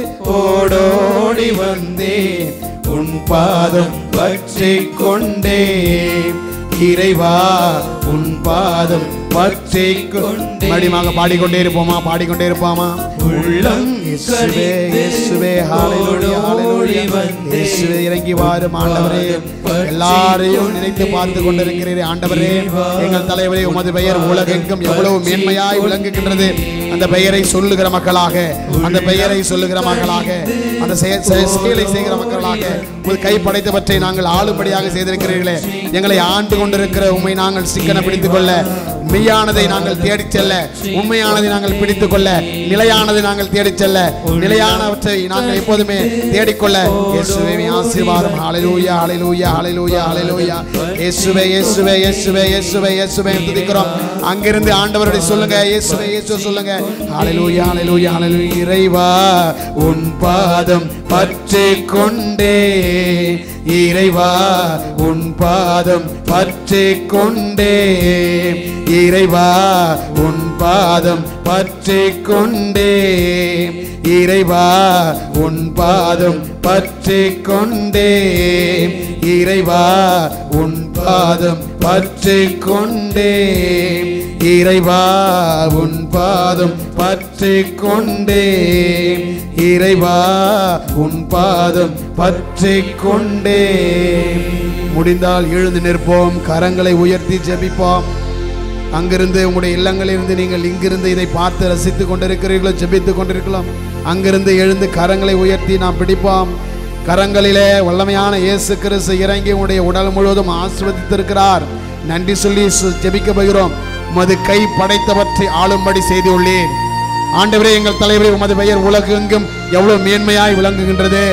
ஓடோடி வந்தேன் உன் பாதம் பற்றி கொண்டேன் இறைவா உன் பாதம் பற்றி கொண்டே மடிமாக பாடிக்கொண்டே இருப்போமா பாடிக்கொண்டே இருப்போமா உள்ளம் இயேசுவே இயேசுவே ஹalleluya ஹalleluya இயேசுவே இறங்கி வாரும் ஆண்டவரே எல்லாரையும் நினைத்து பார்த்து கொண்டிருக்கிறீரே ஆண்டவரே எங்கள் தலைவரே உமது பெயர் உலகெங்கும் எவ்வளவு மேன்மையாய் விளங்குகின்றது அந்த பெயரை சொல்லுகிற மக்களாக அந்த பெயரை சொல்லுகிற மக்களாக அந்த செய- செய- செயலை செய்கிற மக்களாக உங்கள் கை படைத்தவற்றை நாங்கள் ஆளும்படியாக செய்திருக்கிறீர்களே எங்களை ஆண்டு கொண்டிருக்கிற உண்மை நாங்கள் சிக்கன பிடித்துக் கொள்ள மெய்யானதை நாங்கள் தேடிச் செல்ல உண்மையானதை நாங்கள் பிடித்துக் கொள்ள நிலையானதை நாங்கள் தேடிச் செல்ல நிலையானவற்றை நாங்கள் எப்போதுமே தேடிக்கொள்ள இயேசுவே உம்மை ஆசீர்வாதம் ஹalleluya ஹalleluya ஹalleluya ஹalleluya இயேசுவே இயேசுவே இயேசுவே இயேசுவே இயேசுவே என்று துதிக்கிறோம் அங்கிருந்து ஆண்டவருடைய சொல்லுங்க இயேசுவே இயேசுவே சொல்லுங்க ஹalleluya ஹalleluya ஹalleluya இறைவா உன் பாதம் பற்றி கொண்டே இறைவா உன் பாதம் பற்றி கொண்டே இறைவா உன் பாதம் பற்றி கொண்டே இறைவா உன் பாதம் பற்றி கொண்டே இறைவா உன் பாதம் பற்றி கொண்டே இறைவா உன் பாதம் பற்றி கொண்டே இறைவா உன் பாதம் பற்றி கொண்டே முடிந்தால் எழுந்து நிற்போம் கரங்களை உயர்த்தி ஜெபிப்போம் அங்கிருந்து உங்களுடைய இல்லங்களிலிருந்து நீங்கள் இங்கிருந்து இதை பார்த்து ரசித்துக் கொண்டிருக்கிறீர்களோ ஜெபித்துக் கொண்டிருக்கலாம் அங்கிருந்து எழுந்து கரங்களை உயர்த்தி நாம் பிடிப்போம் கரங்களிலே வல்லமையான இயேசு கிறிஸ்து இறங்கி உங்களுடைய உடல் முழுவதும் ஆசிர்வதித்திருக்கிறார் நன்றி சொல்லி சு- ஜெபிக்க போகிறோம் உமது கை படைத்தவற்றை ஆளும்படி செய்துள்ளேன் ஆண்டவரே எங்கள் தலைவரே உமது பெயர் உலகெங்கும் எவ்வளவு மேன்மையாய் விளங்குகின்றது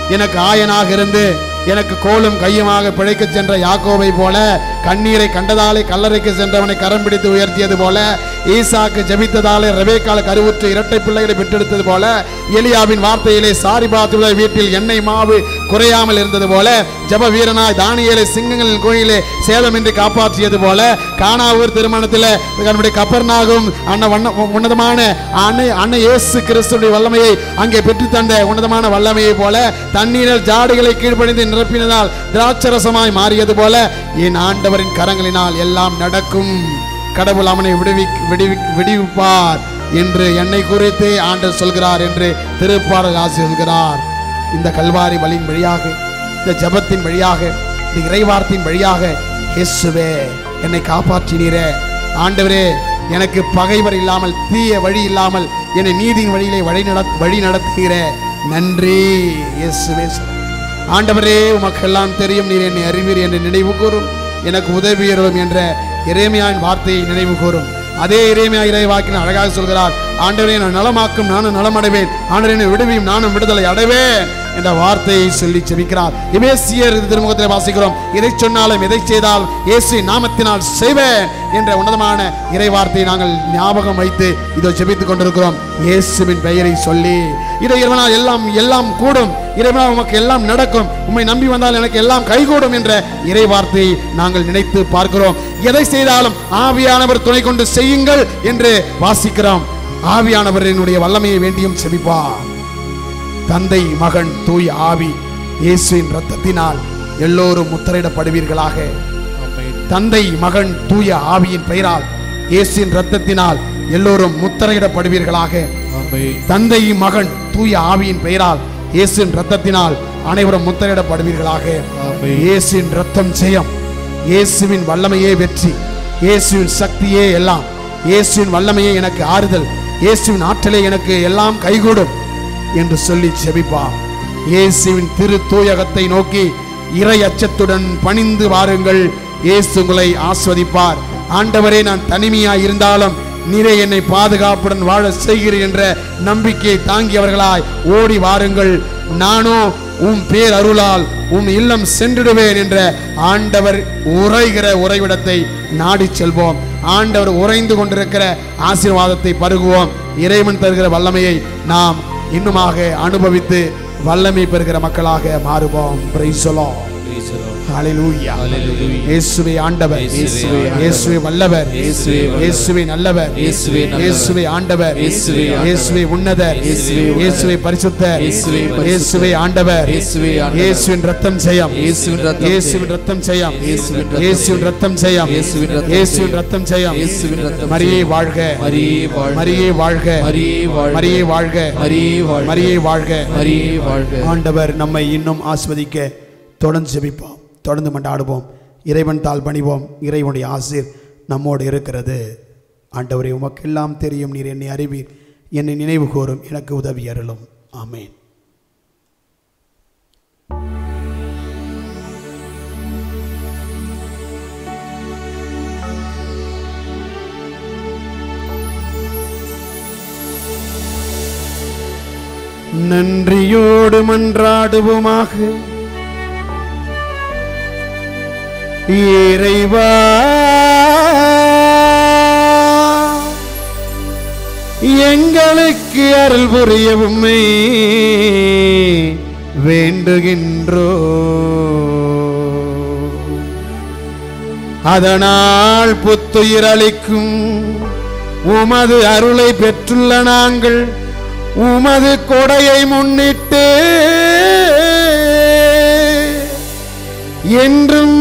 எனக்கு ஆயனாக இருந்து எனக்கு கோலும் கையுமாக பிழைக்கச் சென்ற யாக்கோவை போல கண்ணீரை கண்டதாலே கல்லறைக்கு சென்றவனை கரம் பிடித்து உயர்த்தியது போல ஈசாக்கு ஜெபித்ததாலே ரெபேக்கால கருவுற்று இரட்டை பிள்ளைகளை பெற்றெடுத்தது போல எலியாவின் வார்த்தையிலே சாரி பார்த்துள்ள வீட்டில் எண்ணெய் மாவு குறையாமல் இருந்தது போல ஜெப வீரனாய் தானியேலை சிங்கங்களின் கோயிலே சேதமின்றி காப்பாற்றியது போல கானாவூர் திருமணத்தில் நம்முடைய கப்பர்நாகும் அன்ன வண்ண உன்னதமான அன்னை அன்னை இயேசு கிறிஸ்துடைய வல்லமையை அங்கே பெற்று தந்த உன்னதமான வல்லமையை போல தண்ணீரில் ஜாடிகளை கீழ்ப்படிந்து நிரப்பினதால் திராட்சரசமாய் மாறியது போல என் ஆண்டவரின் கரங்களினால் எல்லாம் நடக்கும் கடவுள் அவனை விடுவி விடுவி விடுவிப்பார் என்று என்னை குறித்து ஆண்டவர் சொல்கிறார் என்று திருப்பாடல் ஆசி சொல்கிறார் இந்த கல்வாரி வழியின் வழியாக இந்த ஜெபத்தின் வழியாக இந்த இறைவார்த்தையின் வழியாக இயேசுவே என்னை காப்பாற்றினீரே ஆண்டவரே எனக்கு பகைவர் இல்லாமல் தீய வழி இல்லாமல் என்னை நீதியின் வழியிலே வழி நட வழி நடத்துகிற நன்றி இயேசுவே ஆண்டவரே உமக்கெல்லாம் தெரியும் நீர் என்னை அறிவீர் என்று நினைவு கூறும் எனக்கு உதவியரும் என்ற இறைமையாவின் வார்த்தையை நினைவு கூறும் அதே இறைமையா இறைவாக்கின அழகாக சொல்கிறார் ஆண்டவரே நான் நலமாக்கும் நானும் நலமடைவேன் ஆண்டவரே என்னை விடுவியும் நானும் விடுதலை அடைவேன் என்ற வார்த்தையை சொல்லி செபிக்கிறார் இமேசியர் திருமுகத்தில் வாசிக்கிறோம் எதை சொன்னாலும் எதை செய்தாலும் இயேசு நாமத்தினால் செய்வேன் என்ற உன்னதமான இறை வார்த்தையை நாங்கள் ஞாபகம் வைத்து இதோ ஜெபித்துக் கொண்டிருக்கிறோம் இயேசுவின் பெயரை சொல்லி இதை இறைவனால் எல்லாம் எல்லாம் கூடும் இறைவனால் உமக்கு எல்லாம் நடக்கும் உம்மை நம்பி வந்தால் எனக்கு எல்லாம் கைகூடும் என்ற இறை வார்த்தையை நாங்கள் நினைத்து பார்க்கிறோம் எதை செய்தாலும் ஆவியானவர் துணை கொண்டு செய்யுங்கள் என்று வாசிக்கிறோம் ஆவியானவரினுடைய வல்லமையை வேண்டியும் செபிப்பார் தந்தை மகன் தூய் ஆவி இயேசுவின் ரத்தத்தினால் எல்லோரும் முத்திரையிடப்படுவீர்களாக தந்தை மகன் தூய ஆவியின் பெயரால் இயேசுவின் ரத்தத்தினால் எல்லோரும் முத்திரையிடப்படுவீர்களாக தந்தை மகன் தூய ஆவியின் பெயரால் இயேசுவின் ரத்தத்தினால் அனைவரும் முத்திரையிடப்படுவீர்களாக இயேசுவின் ரத்தம் ஜெயம் இயேசுவின் வல்லமையே வெற்றி இயேசுவின் சக்தியே எல்லாம் இயேசுவின் வல்லமையே எனக்கு ஆறுதல் இயேசுவின் ஆற்றலே எனக்கு எல்லாம் கைகூடும் என்று சொல்லி செபிப்பார் இயேசுவின் திரு தூயகத்தை நோக்கி இறை அச்சத்துடன் பணிந்து வாருங்கள் இயேசு உங்களை ஆஸ்வதிப்பார் ஆண்டவரே நான் தனிமையாய் இருந்தாலும் நீரே என்னை பாதுகாப்புடன் வாழ செய்கிறீர் என்ற நம்பிக்கையை தாங்கியவர்களாய் ஓடி வாருங்கள் நானோ உம் பேர் அருளால் உம் இல்லம் சென்றிடுவேன் என்ற ஆண்டவர் உரைகிற உறைவிடத்தை நாடிச் செல்வோம் ஆண்டவர் உறைந்து கொண்டிருக்கிற ஆசீர்வாதத்தை பருகுவோம் இறைவன் தருகிற வல்லமையை நாம் இன்னுமாக அனுபவித்து வல்லமை பெறுகிற மக்களாக மாறுவோம் Praise the Lord. Hallelujah. இயேசுவே ஆண்டவர் இயேசுவே ஆண்டவர். இயேசுவே வல்லவர் இயேசுவே வல்லவர். இயேசுவே நல்லவர் இயேசுவே நல்லவர். இயேசுவே ஆண்டவர் இயேசுவே ஆண்டவர். இயேசுவே உன்னதர் இயேசுவே உன்னதர். இயேசுவே பரிசுத்தர் இயேசுவே பரிசுத்தர். இயேசுவே ஆண்டவர் இயேசுவே ஆண்டவர். இயேசுவின் ரத்தம் செய்யம் இயேசுவின் ரத்தம் இயேசுவின் ரத்தம் செய்யம் இயேசுவின் ரத்தம் இயேசுவின் ரத்தம் செய்யம் இயேசுவின் ரத்தம் இயேசுவின் ரத்தம் செய்யம் இயேசுவின் ரத்தம் மரியே வாழ்க மரியே வாழ்க. மரியே வாழ்க மரியே வாழ்க. மரியே வாழ்க மரியே வாழ்க. மரியே வாழ்க மரியே வாழ்க ஆண்டவர் நம்மை இன்னும் ஆஸ்வதிக்க தொடர்ந்து ஜெபிப்போம் தொடர்ந்து மண்டாடுவோம் இறைவன் தாள் பணிவோம் இறைவனுடைய ஆசிர் நம்மோடு இருக்கிறது ஆண்டவரே உமக்கெல்லாம் தெரியும் நீர் என்னை அறிவீர் என்னை நினைவு கூறும் எனக்கு உதவி அருளும் ஆமென் நன்றியோடு மன்றாடுவோமாக இறைவா எங்களுக்கு அருள் புரிய உம்மை வேண்டுகின்றோ அதனால் புத்துயிர் அளிக்கும் உமது அருளை பெற்றுள்ள நாங்கள் உமது கொடையை முன்னிட்டு என்றும்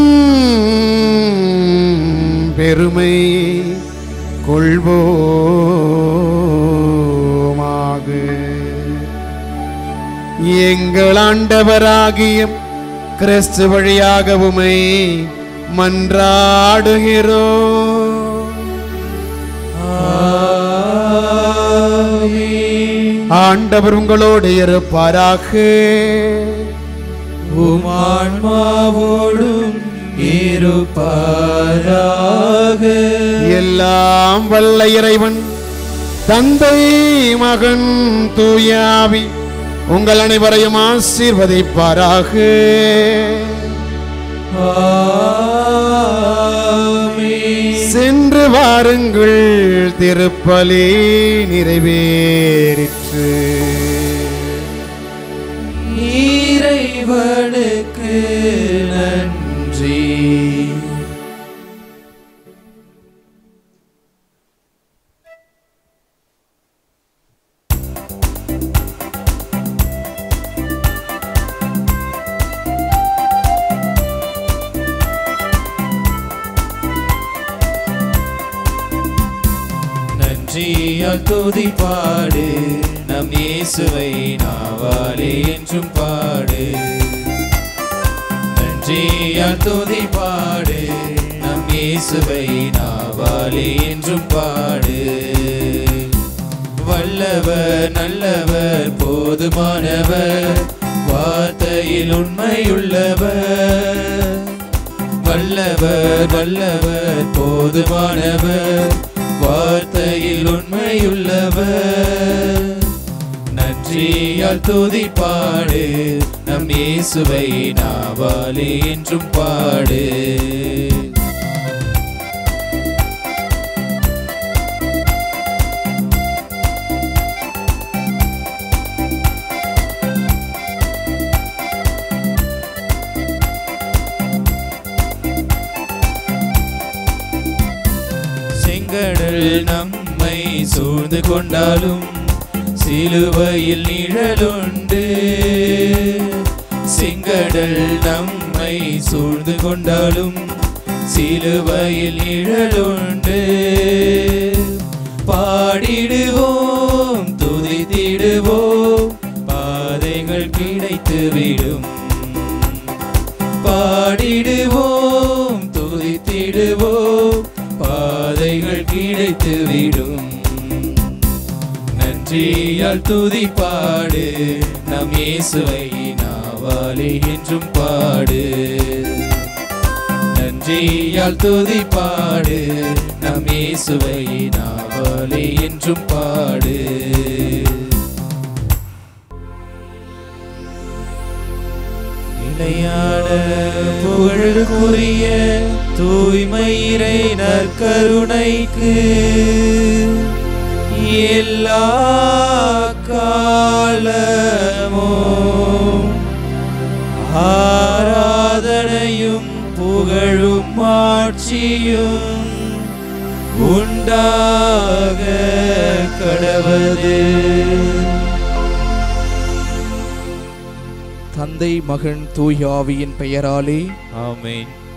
பெருமை கொள்வோமாக எங்கள் ஆண்டவராகிய கிறிஸ்து வழியாக உமை மன்றாடுகிறோம் ஆண்டவர் உங்களோடு இருப்பாராக உமான்மாவோடும் இருப்பாராக எல்லாம் வல்ல இறைவன் தந்தை மகன் தூயாவி உங்கள் அனைவரையும் ஆசீர்வதிப்பாராக சென்று வாருங்கள் திருப்பலி நிறைவேறிற்று இறைவனுக்கு நன்றி நன்றியால் துதி பாடு நம் இயேசுவை நாவாலே என்றும் பாடு நன்றியால் துதி பாடு நம் இயேசுவை நாவாலே என்றும் பாடு வல்லவர் நல்லவர் போதுமானவர் வார்த்தையில் உண்மையுள்ளவர் வல்லவர் வல்லவர் போதுமானவர் வார்த்தையில் உண்மையுள்ளவர் நன்றியால் துதி பாடு நம் இயேசுவை நாவாலே என்றும் பாடு செங்கடல் நம்மை சூழ்ந்து கொண்டாலும் சிலுவையில் நிழலுண்டு செங்கடல் நம்மை சூழ்ந்து கொண்டாலும் சிலுவையில் நிழலுண்டு பாடிடுவோம் துதித்திடுவோம் பாதைகள் கிடைத்துவிடும் பாடிடுவோம் துதித்திடுவோம் பாதைகள் கிடைத்துவிடும் நன்றியால் துதி பாடு நம் இயேசுவை நாவாலே என்றும் பாடு நன்றியால் துதி பாடு நம் இயேசுவை நாவாலே என்றும் பாடு நிலையான புகழுக்குரிய தூய்மயிரை நற்கருணைக்கு எல்லா காலமும் ஆராதனையும் புகழும் ஆட்சியும் உண்டாக கடவது தந்தை மகன் தூய் ஆவியின் பெயராலே ஆமென்